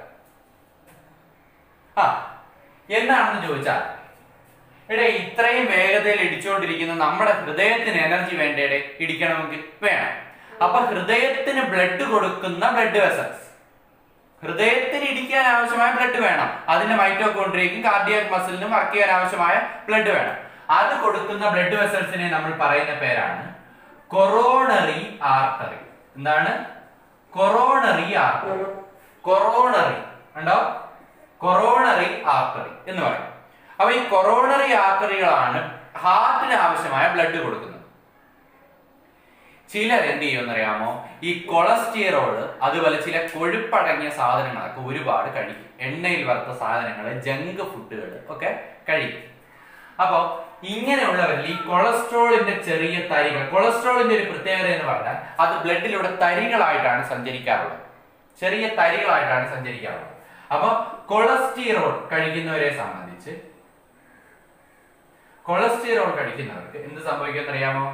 S1: ആ എന്താണെന്ന് ചോദിച്ചാൽ എടേ ഇത്രയും വേഗതയിൽ ഇടിച്ചുകൊണ്ടിരിക്കുന്ന നമ്മുടെ ഹൃദയത്തിന് എനർജി വേണ്ടേടെ ഇടിക്കണമെങ്കിൽ വേണം അപ്പൊ ഹൃദയത്തിന് ബ്ലഡ് കൊടുക്കുന്ന ബ്ലഡ് വെസൽസ് ഹൃദയത്തിന് ഇടിക്കാൻ ആവശ്യമായ ബ്ലഡ് വേണം അതിന്റെ മൈറ്റോകോൺട്രിയക്കും കാർഡിയാക് മസിലിനും വർക്ക് ചെയ്യാൻ ആവശ്യമായ ബ്ലഡ് വേണം അത് കൊടുക്കുന്ന ബ്ലഡ് വെസൽസിനെ നമ്മൾ പറയുന്ന പേരാണ് കൊറോണറി ആർട്ടറി എന്താണ് കൊറോണറി ആർട്ടറി കൊറോണറി ഉണ്ടോ കൊറോണറി ആർട്ടറി എന്ന് പറയും അപ്പൊ ഈ കൊറോണറി ആർട്ടറികളാണ് ഹാർട്ടിന് ആവശ്യമായ ബ്ലഡ് കൊടുക്കുന്നത് ചിലർ എന്ത് ചെയ്യുമെന്ന് അറിയാമോ ഈ കൊളസ്റ്റിയറോള് അതുപോലെ ചില കൊഴുപ്പടങ്ങിയ സാധനങ്ങളൊക്കെ ഒരുപാട് കഴിക്കും എണ്ണയിൽ വറുത്ത സാധനങ്ങൾ ജങ്ക് ഫുഡുകൾ ഒക്കെ കഴിക്കും അപ്പൊ ഇങ്ങനെയുള്ളവരിൽ ഈ കൊളസ്ട്രോളിന്റെ ചെറിയ തരികൾ കൊളസ്ട്രോളിന്റെ ഒരു പ്രത്യേകത എന്ന് പറഞ്ഞാൽ അത് ബ്ലഡിലൂടെ തരികളായിട്ടാണ് സഞ്ചരിക്കാറുള്ളത് ചെറിയ തരികളായിട്ടാണ് സഞ്ചരിക്കാറുള്ളത് അപ്പൊ കൊളസ്റ്റിറോൾ കഴിക്കുന്നവരെ സംബന്ധിച്ച് കൊളസ്റ്റിറോൾ കഴിക്കുന്നവർക്ക് എന്ത് സംഭവിക്കുമെന്ന് അറിയാമോ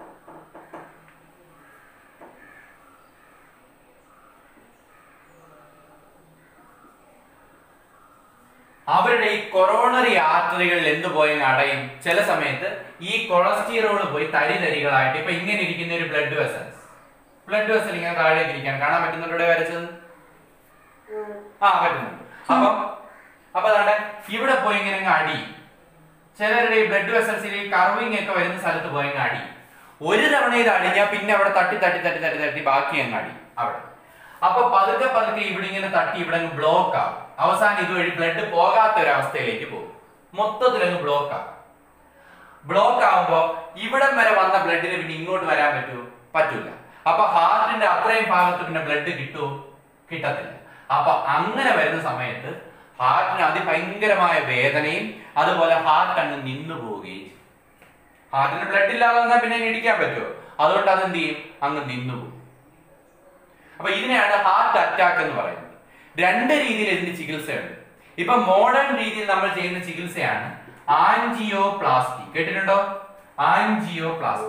S1: അവരുടെ ഈ കൊറോണറി ആർട്ടറികളിൽ എന്ത് പോയി അടയും ചില സമയത്ത് ഈ കൊളസ്റ്റിറോൾ പോയി തരി തരികളായിട്ട് ഇപ്പൊ ഇങ്ങനെ ഇരിക്കുന്ന ഒരു ബ്ലഡ് വെസൽസ് ബ്ലഡ് വെസൽ ഇങ്ങനെ താഴേക്ക് ഇരിക്കാൻ കാണാൻ പറ്റുന്നുണ്ടോ ഇവിടെ വരച്ചത് ആ പറ്റുന്നുണ്ട് അപ്പൊ അപ്പൊ അതാണ്ട് ഇവിടെ പോയി ഇങ്ങനെ അങ്ങ് അടി ചിലരുടെ ഈ ബ്ലഡ് വെസൽസിൽ ഈ കർവിങ് ഒക്കെ വരുന്ന സ്ഥലത്ത് പോയി അങ്ങ് അടി ഒരു തവണ ഇത് അടിഞ്ഞാൽ പിന്നെ അവിടെ തട്ടി തട്ടി തട്ടി തട്ടി തട്ടി ബാക്കി അങ്ങ് അടി അവിടെ അപ്പൊ പതുക്കെ പതുക്കെ ഇവിടെ ഇങ്ങനെ തട്ടി ഇവിടെ അങ്ങ് ബ്ലോക്ക് ആവും അവസാനം ഇതുവഴി ബ്ലഡ് പോകാത്ത ഒരു അവസ്ഥയിലേക്ക് പോകും മൊത്തത്തിൽ അങ്ങ് ബ്ലോക്ക് ആവും ബ്ലോക്ക് ആവുമ്പോ ഇവിടം വരെ വന്ന ബ്ലഡിന് പിന്നെ ഇങ്ങോട്ട് വരാൻ പറ്റുമോ പറ്റൂല അപ്പൊ ഹാർട്ടിന്റെ അത്രയും ഭാഗത്ത് പിന്നെ ബ്ലഡ് കിട്ടുമോ കിട്ടത്തില്ല അപ്പൊ അങ്ങനെ വരുന്ന സമയത്ത് ഹാർട്ടിന് അതിഭയങ്കരമായ വേദനയും അതുപോലെ ഹാർട്ട് അങ്ങ് നിന്നു പോവുകയും ചെയ്യും ഹാർട്ടിന് ബ്ലഡ് ഇല്ലാതെ വന്നാൽ പിന്നെ ഇനി ഇടിക്കാൻ പറ്റുമോ അതുകൊണ്ട് അത് എന്ത് ചെയ്യും അങ്ങ് നിന്നു പോകും അപ്പൊ ഇതിനെയാണ് ഹാർട്ട് അറ്റാക്ക് എന്ന് പറയുന്നത് രണ്ട് രീതിയിൽ ഇതിന് ചികിത്സയുണ്ട് ഇപ്പൊ മോഡേൺ രീതിയിൽ നമ്മൾ ചെയ്യുന്ന ചികിത്സയാണ് ആൻജിയോപ്ലാസ്റ്റി കേട്ടിട്ടുണ്ടോ ആൻജിയോപ്ലാസ്റ്റി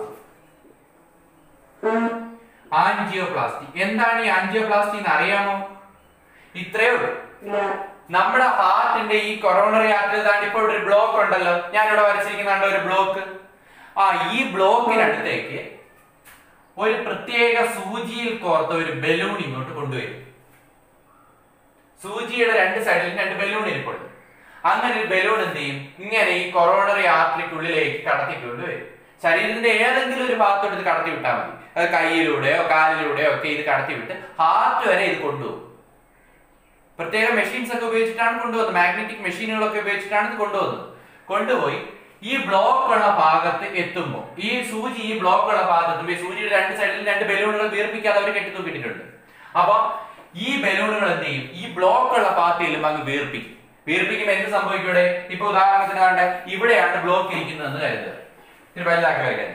S1: ആൻജിയോപ്ലാസ്റ്റി എന്താണ് ഈ ആൻജിയോപ്ലാസ്റ്റി എന്ന് അറിയാമോ ഇത്രയേ ഉള്ളൂ നമ്മുടെ ഹാർട്ടിന്റെ ഈ കൊറോണറി ആർട്ടറി താണ്ടി ഇപ്പോൾ ഒരു ബ്ലോക്ക് ഉണ്ടല്ലോ ഞാനിവിടെ വരച്ചിരിക്കുന്നുണ്ട് ഒരു ബ്ലോക്ക് ആ ഈ ബ്ലോക്കിനടുത്തേക്ക് ഒരു പ്രത്യേക സൂചിയിൽ കോർത്ത ഒരു ബലൂൺ ഇങ്ങോട്ട് കൊണ്ടുവരും സൂചിയുടെ രണ്ട് സൈഡിലും രണ്ട് ബലൂൺ ഇരിപ്പുണ്ട് അങ്ങനെ ഒരു ബലൂൺ എന്ത് ചെയ്യും ഇങ്ങനെ ഈ കൊറോണറി ആർട്ടറിക്കുള്ളിലേക്ക് കടത്തിക്കൊണ്ട് വരും ശരീരത്തിന്റെ ഏതെങ്കിലും ഒരു ഭാഗത്തോട്ട് ഇത് കടത്തി വിട്ടാൽ മതി അത് കയ്യിലൂടെയോ കാലിലൂടെയോ ഒക്കെ ഇത് കടത്തി വിട്ട് ഹാർട്ട് വരെ ഇത് കൊണ്ടുപോകും പ്രത്യേക മെഷീൻസ് ഒക്കെ ഉപയോഗിച്ചിട്ടാണ് കൊണ്ടുവന്നത് മാഗ്നറ്റിക് മെഷീനുകളൊക്കെ ഉപയോഗിച്ചിട്ടാണ് ഇത് കൊണ്ടുവന്നത് കൊണ്ടുപോയി ഈ ബ്ലോക്ക് ഉള്ള ഭാഗത്ത് എത്തുമ്പോൾ ഈ സൂചി ഈ ബ്ലോക്ക് ഉള്ള ഭാഗത്ത് എത്തുമ്പോൾ ഈ സൂചിയുടെ രണ്ട് സൈഡിൽ രണ്ട് ബലൂണുകൾ വീർപ്പിക്കാതെ അവർ കെട്ടി തൂക്കിയിട്ടുണ്ട് അപ്പൊ ഈ ബലൂണുകൾ എന്ത് ചെയ്യും ഈ ബ്ലോക്ക് ഉള്ള ഭാഗത്ത് ചെല്ലുമ്പോൾ അങ്ങ് വീർപ്പിക്കും വീർപ്പിക്കുമ്പോൾ എന്ത് സംഭവിക്കും ഇവിടെ ഇപ്പൊ ഉദാഹരണത്തിന് കണ്ട ഇവിടെയാണ് ബ്ലോക്ക് ഇരിക്കുന്നതെന്ന് കരുതുക ഇത് വലുതാക്കി വരയ്ക്കാൻ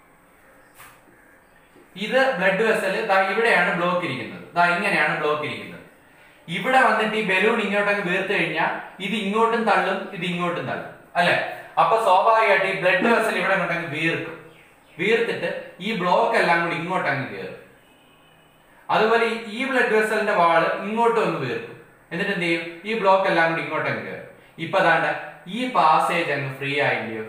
S1: ഇത് ബ്ലഡ് വെസൽ ദാ ഇവിടെയാണ് ബ്ലോക്ക് ഇരിക്കുന്നത് ദാ ഇങ്ങനെയാണ് ബ്ലോക്ക് ഇരിക്കുന്നത് ഇവിടെ വന്നിട്ട് ഈ ബലൂൺ ഇങ്ങോട്ടങ്ങ് വീർത്ത് കഴിഞ്ഞാൽ ഇത് ഇങ്ങോട്ടും തള്ളും ഇത് ഇങ്ങോട്ടും തള്ളും അല്ലെ അപ്പൊ സ്വാഭാവികമായിട്ട് ഈ ബ്ലഡ് വെസൽ ഇവിടെ കൊണ്ടങ്ങ് വീർക്കും വീർത്തിട്ട് ഈ ബ്ലോക്ക് എല്ലാം കൂടി ഇങ്ങോട്ടങ്ങ് കയറും അതുപോലെ ഈ- ഈ ബ്ലഡ് വെസലിന്റെ വാള് ഇങ്ങോട്ടും ഒന്ന് വീർക്കും എന്നിട്ട് എന്ത് ചെയ്യും ഈ ബ്ലോക്ക് എല്ലാം കൂടി ഇങ്ങോട്ടങ്ങ് കയറും ഇപ്പൊ അതാണ്ട് ഈ പാസേജ് അങ്ങ് ഫ്രീ ആയില്ലയോ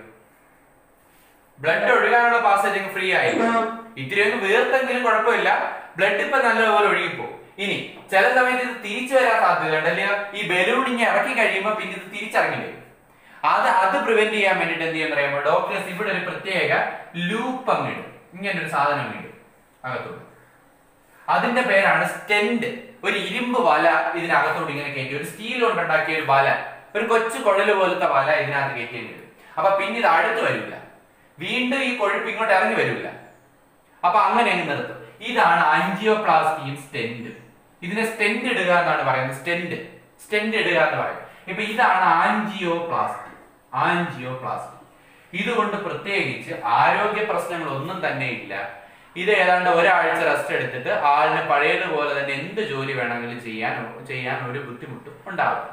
S1: ബ്ലഡ് ഒഴുകാനുള്ള പാസേജ് അങ്ങ് ഫ്രീ ആയില്ല ഇത്തിരി അങ്ങ് വീർത്തെങ്കിലും കുഴപ്പമില്ല ബ്ലഡ് ഇപ്പൊ നല്ലപോലെ ഒഴുകിപ്പോ ഇനി ചില സമയത്ത് ഇത് തിരിച്ചു വരാൻ സാധ്യതയുണ്ട് അല്ലയോ ഈ ബലൂൺ ഇങ്ങനെ ഇറക്കി കഴിയുമ്പോൾ പിന്നെ ഇത് തിരിച്ചിറങ്ങി വരും അത് അത് പ്രിവെന്റ് ചെയ്യാൻ വേണ്ടിട്ട് എന്ത് ചെയ്യാൻ പറയുമ്പോൾ ഡോക്ടേഴ്സ് ഇവിടെ ഒരു പ്രത്യേക ലൂപ്പ് അങ്ങ് ഇടും ഇങ്ങനെ ഒരു സാധനം അങ്ങ് ഇടും അകത്തോട്ട് അതിന്റെ പേരാണ് സ്റ്റെന്റ് ഒരു ഇരുമ്പ് വല ഇതിനകത്തോട്ട് ഇങ്ങനെ കയറ്റി ഒരു സ്റ്റീൽ കൊണ്ട് ഉണ്ടാക്കിയ ഒരു വല ഒരു കൊച്ചു കുഴല് പോലത്തെ വല ഇതിനകത്ത് കയറ്റേണ്ടി വരും അപ്പൊ പിന്നെ ഇത് അടുത്ത് വരില്ല വീണ്ടും ഈ കൊഴുപ്പ് ഇങ്ങോട്ട് ഇറങ്ങി വരില്ല അപ്പൊ അങ്ങനെ അങ്ങ് നിർത്തും ഇതാണ് ആൻജിയോപ്ലാസ്റ്റിയും സ്റ്റെന്റും ഇതിനെ സ്റ്റെന്റ് ഇടുക എന്നാണ് പറയുന്നത് സ്റ്റെന്റ് സ്റ്റെന്റ് ഇടുക എന്ന് പറയും ഇപ്പൊ ഇതാണ് ആൻജിയോപ്ലാസ്റ്റി ആൻജിയോപ്ലാസ്റ്റി ഇതുകൊണ്ട് പ്രത്യേകിച്ച് ആരോഗ്യ പ്രശ്നങ്ങളൊന്നും തന്നെ ഇല്ല ഇത് ഏതാണ്ട് ഒരാഴ്ച റെസ്റ്റ് എടുത്തിട്ട് ആളിന് പഴയതുപോലെ തന്നെ എന്ത് ജോലി വേണമെങ്കിലും ചെയ്യാൻ ചെയ്യാൻ ഒരു ബുദ്ധിമുട്ടും ഉണ്ടാവും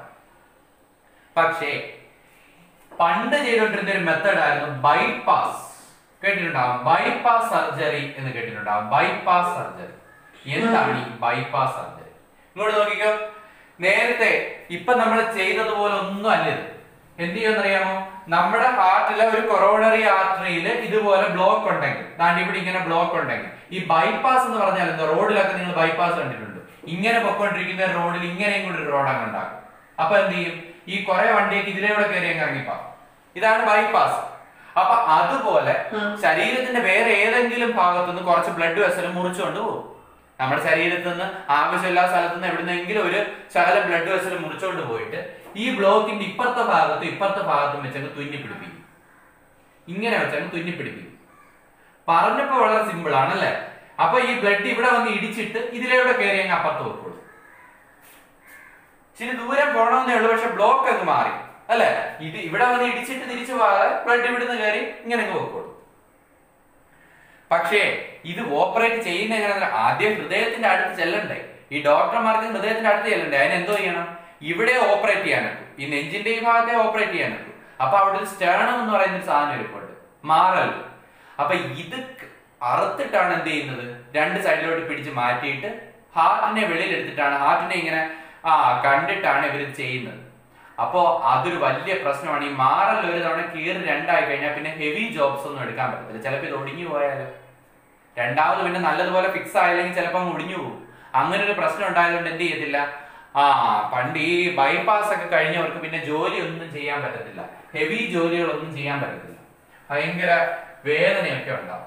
S1: പക്ഷേ പണ്ട് ചെയ്തുകൊണ്ടിരുന്ന ഒരു മെത്തേഡ് ആയിരുന്നു ബൈപ്പാസ് കേട്ടിട്ടുണ്ടാവും ബൈപ്പാസ് സർജറി എന്ന് കേട്ടിട്ടുണ്ടാവും ബൈപ്പാസ് സർജറി എന്താണ് ഈ ബൈപ്പാസ് സർജറി ഇങ്ങോട്ട് നോക്കിക്കോ നേരത്തെ ഇപ്പൊ നമ്മൾ ചെയ്തതുപോലെ ഒന്നും അല്ല ഇത് എന്ത് ചെയ്യുമെന്നറിയാമോ നമ്മുടെ ഹാർട്ടിലെ ഒരു കൊറോണറി ആർട്ടറിയിൽ ഇതുപോലെ ബ്ലോക്ക് ഉണ്ടെങ്കിൽ ദാണ്ട് ഇവിടെ ഇങ്ങനെ ബ്ലോക്ക് ഉണ്ടെങ്കിൽ ഈ ബൈപ്പാസ് എന്ന് പറഞ്ഞാൽ എന്താ റോഡിലൊക്കെ നിങ്ങൾ ബൈപ്പാസ് കണ്ടിട്ടുണ്ട് ഇങ്ങനെ പൊക്കോണ്ടിരിക്കുന്ന റോഡിൽ ഇങ്ങനെയും കൂടി ഒരു റോഡ് അങ്ങ് ഉണ്ടാകും അപ്പൊ എന്ത് ചെയ്യും ഈ കുറെ വണ്ടിയൊക്കെ ഇതിലൂടെ കയറി അങ്ങ് ഇറങ്ങിപ്പോ ഇതാണ് ബൈപ്പാസ് അപ്പൊ അതുപോലെ ശരീരത്തിന്റെ വേറെ ഏതെങ്കിലും ഭാഗത്തുനിന്ന് കുറച്ച് ബ്ലഡ് വെസൽ മുറിച്ചുകൊണ്ട് പോകും നമ്മുടെ ശരീരത്തിൽ നിന്ന് ആവശ്യമില്ലാത്ത സ്ഥലത്ത് നിന്ന് എവിടുന്നെങ്കിലും ഒരു ശകലം ബ്ലഡ് വെസൽ മുറിച്ചുകൊണ്ട് പോയിട്ട് ഈ ബ്ലോക്കിന്റെ ഇപ്പുറത്തെ ഭാഗത്തും ഇപ്പുറത്തെ ഭാഗത്തും വെച്ചങ്ങ് തുന്നി പിടിപ്പിക്കും ഇങ്ങനെ വെച്ചങ്ങ് തുന്നി പിടിപ്പിക്കും പറഞ്ഞപ്പോ വളരെ സിമ്പിൾ ആണല്ലേ അപ്പൊ ഈ ബ്ലഡ് ഇവിടെ വന്ന് ഇടിച്ചിട്ട് ഇതിലൂടെ കയറി അങ്ങ് അപ്പുറത്ത് വെക്കുള്ളൂ ഇച്ചിരി ദൂരം പോകണമെന്നേ ഉള്ളൂ പക്ഷെ ബ്ലോക്ക് അങ്ങ് മാറി അല്ലെ ഇത് ഇവിടെ വന്ന് ഇടിച്ചിട്ട് തിരിച്ചു പോകാതെ ബ്ലഡ് ഇവിടുന്ന് കയറി ഇങ്ങനെ അങ്ങ് വെക്കുള്ളൂ പക്ഷേ ഇത് ഓപ്പറേറ്റ് ചെയ്യുന്ന എങ്ങനെയാ ആദ്യം ഹൃദയത്തിന്റെ അടുത്ത് ചെല്ലണ്ടേ ഈ ഡോക്ടർമാർക്ക് ഹൃദയത്തിന്റെ അടുത്ത് ചെല്ലണ്ടേ അതിന് എന്തോ ചെയ്യണം ഇവിടെ ഓപ്പറേറ്റ് ചെയ്യാൻ പറ്റും ഈ നെഞ്ചിന്റെ ഈ ഭാഗത്തെ ഓപ്പറേറ്റ് ചെയ്യാൻ പറ്റും അപ്പൊ അവിടെ ഒരു സ്റ്റേണം എന്ന് പറയുന്ന ഒരു സാധനം ഇരിപ്പുണ്ട് മാറൽ അപ്പൊ ഇത് ക- അറുത്തിട്ടാണ് എന്ത് ചെയ്യുന്നത് രണ്ട് സൈഡിലോട്ട് പിടിച്ച് മാറ്റിയിട്ട് ഹാർട്ടിനെ വെളിയിൽ എടുത്തിട്ടാണ് ഹാർട്ടിനെ ഇങ്ങനെ ആ കണ്ടിട്ടാണ് ഇവർ ചെയ്യുന്നത് അപ്പോ അതൊരു വലിയ പ്രശ്നമാണ് ഈ മാറൽ ഒരു തവണ കീറി രണ്ടായി കഴിഞ്ഞാൽ പിന്നെ ഹെവി ജോബ്സ് ഒന്നും എടുക്കാൻ പറ്റത്തില്ല ചിലപ്പോൾ ഇത് ഒടിഞ്ഞു പോയാലോ രണ്ടാമത് പിന്നെ നല്ലതുപോലെ ഫിക്സ് ആയില്ലെങ്കിൽ ചിലപ്പോൾ അങ്ങ് ഒടിഞ്ഞു പോകും അങ്ങനെ ഒരു പ്രശ്നം ഉണ്ടായതുകൊണ്ട് എന്ത് ചെയ്യത്തില്ല ആ പണ്ട് ഈ ബൈപ്പാസ് ഒക്കെ കഴിഞ്ഞവർക്ക് പിന്നെ ജോലി ഒന്നും ചെയ്യാൻ പറ്റത്തില്ല ഹെവി ജോലികളൊന്നും ചെയ്യാൻ പറ്റത്തില്ല ഭയങ്കര വേദനയൊക്കെ ഉണ്ടാവും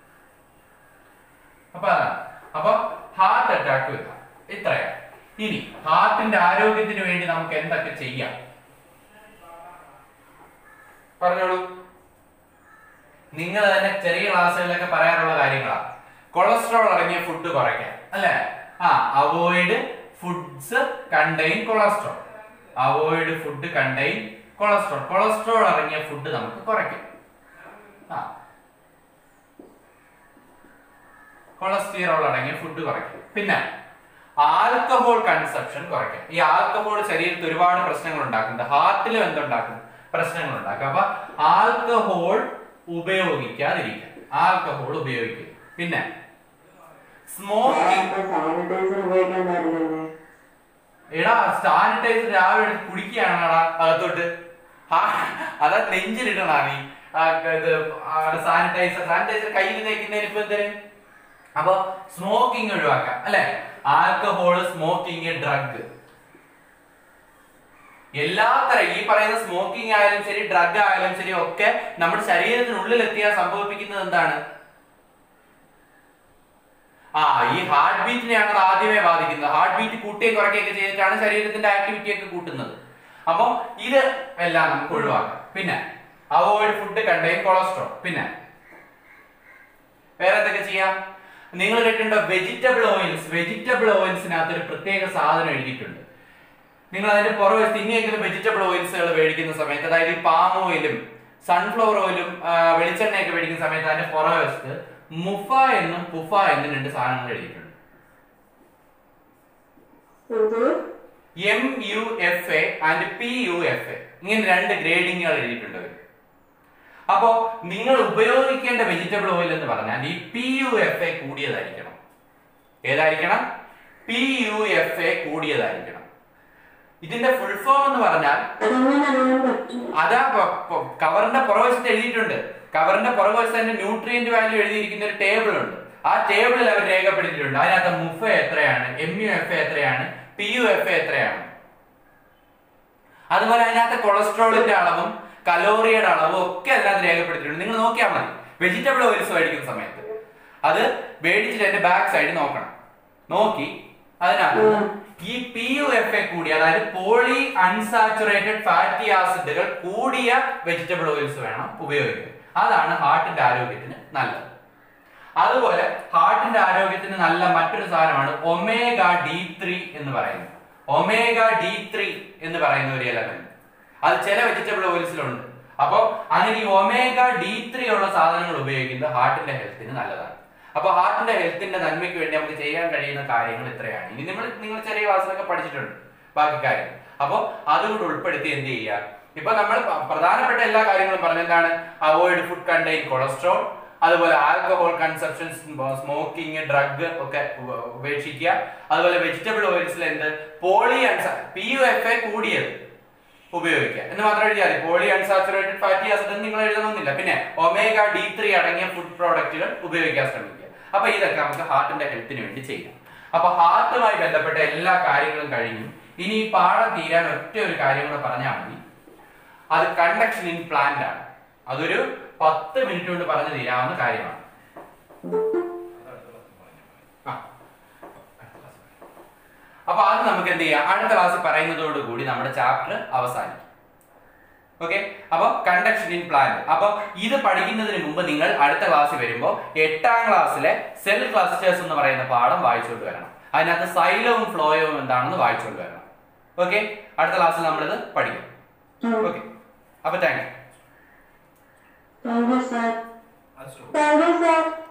S1: അപ്പൊ അതാണ് അപ്പൊ ഹാർട്ട് അറ്റാക്ക് വരിക ഇത്രയാ ഇനി ഹാർട്ടിന്റെ ആരോഗ്യത്തിന് വേണ്ടി നമുക്ക് എന്തൊക്കെ ചെയ്യാം പറഞ്ഞോളൂ നിങ്ങൾ തന്നെ ചെറിയ ക്ലാസ്സുകളിലൊക്കെ പറയാറുള്ള കാര്യങ്ങളാണ് കൊളസ്ട്രോൾ അടങ്ങിയ ഫുഡ് കുറയ്ക്കാൻ അല്ലേ ആ avoid foods contain cholesterol avoid food contain cholesterol cholesterol അടങ്ങിയ ഫുഡ് നമുക്ക് കുറയ്ക്കാം ആ കൊളസ്ട്രോൾ അടങ്ങിയ ഫുഡ് കുറയ്ക്കും പിന്നെ ആൽക്കഹോൾ കൺസപ്ഷൻ കുറയ്ക്കാം ഈ ആൽക്കഹോൾ ശരീരത്തിൽ ഒരുപാട് പ്രശ്നങ്ങൾ ഉണ്ടാക്കുന്നുണ്ട് ഹാർട്ടിലും എന്തുണ്ടാക്കും പ്രശ്നങ്ങൾ ഉണ്ടാക്കും അപ്പൊ ആൽക്കഹോൾ ഉപയോഗിക്കാതിരിക്കുക ആൽക്കഹോൾ ഉപയോഗിക്കുക പിന്നെ സ്മോക്കിംഗ്
S2: സാനിറ്റൈസർ ഉപയോഗിക്കാൻ പാടില്ലല്ലേ
S1: എടാ സാനിറ്റൈസർ രാവിലെ എടുത്ത് കുടിക്കുകയാണടാ അകത്തോട്ട് ആ, അതാ നെഞ്ചിലിടണാ നീ സാനിറ്റൈസർ സാനിറ്റൈസർ കയ്യിൽ തേക്കുന്നതിന് ഇപ്പൊ എന്തിന് അപ്പൊ സ്മോക്കിംഗ് ഒഴിവാക്കാം അല്ലെ ആൽക്കഹോൾ സ്മോക്കിംഗ് ഡ്രഗ് എല്ലാത്തരം ഈ പറയുന്ന സ്മോക്കിംഗ് ആയാലും ശരി ഡ്രഗ് ആയാലും ശരി ഒക്കെ നമ്മുടെ ശരീരത്തിനുള്ളിൽ എത്തിയാൽ സംഭവിപ്പിക്കുന്നത് എന്താണ് ആ ഈ ഹാർട്ട് ബീറ്റിനെയാണ് അത് ആദ്യമേ ബാധിക്കുന്നത് ഹാർട്ട് ബീറ്റ് കൂട്ടുകയും കുറയ്ക്കുകയൊക്കെ ചെയ്തിട്ടാണ് ശരീരത്തിന്റെ ആക്ടിവിറ്റി ഒക്കെ കൂട്ടുന്നത് അപ്പൊ ഇത് എല്ലാം നമുക്ക് ഒഴിവാക്കാം പിന്നെ അവോയ്ഡ് ഫുഡ് കണ്ടെയ്ൻ കൊളസ്ട്രോൾ പിന്നെ വേറെ എന്തൊക്കെ ചെയ്യാം നിങ്ങൾ കേട്ടിട്ടുണ്ടോ വെജിറ്റബിൾ ഓയിൽസ് വെജിറ്റബിൾ ഓയിൽസിനകത്ത് ഒരു പ്രത്യേക സാധനം എഴുതിയിട്ടുണ്ട് നിങ്ങൾ അതിന്റെ പുറവശത്ത് ഇനിയെങ്കിലും വെജിറ്റബിൾ ഓയിൽസുകൾ മേടിക്കുന്ന സമയത്ത് അതായത് ഈ പാം ഓയിലും സൺഫ്ലവർ ഓയിലും ആ, വെളിച്ചെണ്ണയൊക്കെ മേടിക്കുന്ന സമയത്ത് അതിന്റെ പുറവശത്ത് മുഫ എന്നും പുഫ എന്നും രണ്ട് സാധനങ്ങൾ എഴുതിയിട്ടുണ്ട്
S2: എന്ത്
S1: M U F A and P U F A ഇങ്ങനെ രണ്ട് ഗ്രേഡിങ്ങുകൾ എഴുതിയിട്ടുണ്ട് അവര്. അപ്പോ നിങ്ങൾ ഉപയോഗിക്കേണ്ട വെജിറ്റബിൾ ഓയിൽ എന്ന് പറഞ്ഞാൽ ഈ പി യു എഫ് എ കൂടിയതായിരിക്കണം ഏതായിരിക്കണം പി യു എഫ് എ കൂടിയതായിരിക്കണം ഇതിന്റെ ഫുൾ ഫോം എന്ന് പറഞ്ഞാൽ
S2: അതെങ്ങനെ അറിയാൻ പറ്റും
S1: അതാ പ- പ- കവറിന്റെ പുറകുവശത്ത് എഴുതിയിട്ടുണ്ട് കവറിന്റെ പുറകുവശത്ത് അതിന്റെ ന്യൂട്രിയന്റ് വാല്യൂ എഴുതിയിരിക്കുന്ന ഒരു ടേബിൾ ഉണ്ട് ആ ടേബിളിൽ അവർ രേഖപ്പെടുത്തിയിട്ടുണ്ട് അതിനകത്ത് മുഫ എത്രയാണ് എം യു എഫ് എത്രയാണ് പി യു എഫ് എത്രയാണ് അതുപോലെ അതിനകത്ത് കൊളസ്ട്രോളിന്റെ അളവും കലോറിയുടെ അളവും ഒക്കെ അതിനകത്ത് രേഖപ്പെടുത്തിയിട്ടുണ്ട് നിങ്ങൾ നോക്കിയാൽ മതി വെജിറ്റബിൾ ഓയിൽസ് മേടിക്കുന്ന സമയത്ത് അത് മേടിച്ചിട്ട് അതിന്റെ ബാക്ക് സൈഡ് നോക്കണം നോക്കി അതിനകത്ത് ഈ പി യു എഫ് എ കൂടി അതായത് പോളി അൺസാച്ചുറേറ്റഡ് ഫാറ്റി ആസിഡുകൾ കൂടിയ വെജിറ്റബിൾ ഓയിൽസ് വേണം ഉപയോഗിക്കാൻ അതാണ് ഹാർട്ടിന്റെ ആരോഗ്യത്തിന് നല്ലത് അതുപോലെ ഹാർട്ടിന്റെ ആരോഗ്യത്തിന് നല്ല മറ്റൊരു സാധനമാണ് ഒമേഗ ഡി ത്രീ എന്ന് പറയുന്നത് ഒമേഗ ഡി ത്രീ എന്ന് പറയുന്ന ഒരു എലമെന്റ് അത് ചില വെജിറ്റബിൾ ഓയിൽസിലുണ്ട് അപ്പോൾ അങ്ങനെ ഈ ഒമേഗ ഡി ത്രീ ഉള്ള സാധനങ്ങൾ ഉപയോഗിക്കുന്നത് ഹാർട്ടിന്റെ ഹെൽത്തിന് നല്ലതാണ് അപ്പൊ ഹാർട്ടിന്റെ ഹെൽത്തിന്റെ നന്മയ്ക്ക് വേണ്ടി നമുക്ക് ചെയ്യാൻ കഴിയുന്ന കാര്യങ്ങൾ ഇത്രയാണ് ഇനി നിങ്ങൾ നിങ്ങൾ ചെറിയ ക്ലാസ്സിലൊക്കെ പഠിച്ചിട്ടുണ്ട് ബാക്കി കാര്യങ്ങൾ അപ്പോൾ അതുകൂടെ ഉൾപ്പെടുത്തി എന്ത് ചെയ്യുക ഇപ്പൊ നമ്മൾ പ- പ്രധാനപ്പെട്ട എല്ലാ കാര്യങ്ങളും പറഞ്ഞെന്താണ് അവോയ്ഡ് ഫുഡ് കണ്ടെയ്ൻ കൊളസ്ട്രോൾ അതുപോലെ ആൽക്കഹോൾ കൺസപ്ഷൻ സ്മോക്കിംഗ് ഡ്രഗ് ഒക്കെ ഉപ- ഉപേക്ഷിക്കുക അതുപോലെ വെജിറ്റബിൾ ഓയിൽസിൽ എന്ത് poly P U F A കൂടിയത് ഉപയോഗിക്കുക എന്ന് മാത്രം എഴുതിയാൽ മതി പോളി അൺസാച്ചുറേറ്റഡ് ഫാറ്റി ആസിഡ് നിങ്ങൾ എഴുതണമെന്നില്ല പിന്നെ ഒമേഗ ഡി ത്രീ അടങ്ങിയ ഫുഡ് പ്രോഡക്റ്റുകൾ ഉപയോഗിക്കാൻ ശ്രമിക്കുക അപ്പൊ ഇതൊക്കെ നമുക്ക് ഹാർട്ടിന്റെ ഹെൽത്തിന് വേണ്ടി ചെയ്യാം അപ്പൊ ഹാർട്ടുമായി ബന്ധപ്പെട്ട എല്ലാ കാര്യങ്ങളും കഴിഞ്ഞു ഇനി ഈ പാഠം തീരാൻ ഒറ്റ ഒരു കാര്യം കൂടെ പറഞ്ഞാൽ മതി അത് കണ്ടക്ഷൻ ഇൻ പ്ലാന്റ് ആണ് അതൊരു പത്ത് മിനിറ്റ് കൊണ്ട് പറഞ്ഞു തീരാവുന്ന കാര്യമാണ് ആ. അപ്പൊ അത് നമുക്ക് എന്ത് ചെയ്യാം അടുത്ത ക്ലാസ്സിൽ പറയുന്നതോടുകൂടി നമ്മുടെ ചാപ്റ്റർ അവസാനിക്കും ഓക്കെ അപ്പൊ കണ്ടക്ഷൻ ഇൻ പ്ലാന്റ് അപ്പൊ ഇത് പഠിക്കുന്നതിന് മുമ്പ് നിങ്ങൾ അടുത്ത ക്ലാസ്സിൽ വരുമ്പോൾ എട്ടാം ക്ലാസ്സിലെ സെൽ ക്ലസ്റ്റേഴ്സ് എന്ന് പറയുന്ന പാഠം വായിച്ചുകൊണ്ട് വരണം അതിനകത്ത് സൈലവും ഫ്ലോയവും എന്താണെന്ന് വായിച്ചുകൊണ്ട് വരണം ഓക്കെ അടുത്ത ക്ലാസ്സിൽ നമ്മളിത് പഠിക്കും ഓക്കെ അപ്പൊ thank you
S2: Thank you, sir. Thank you, sir.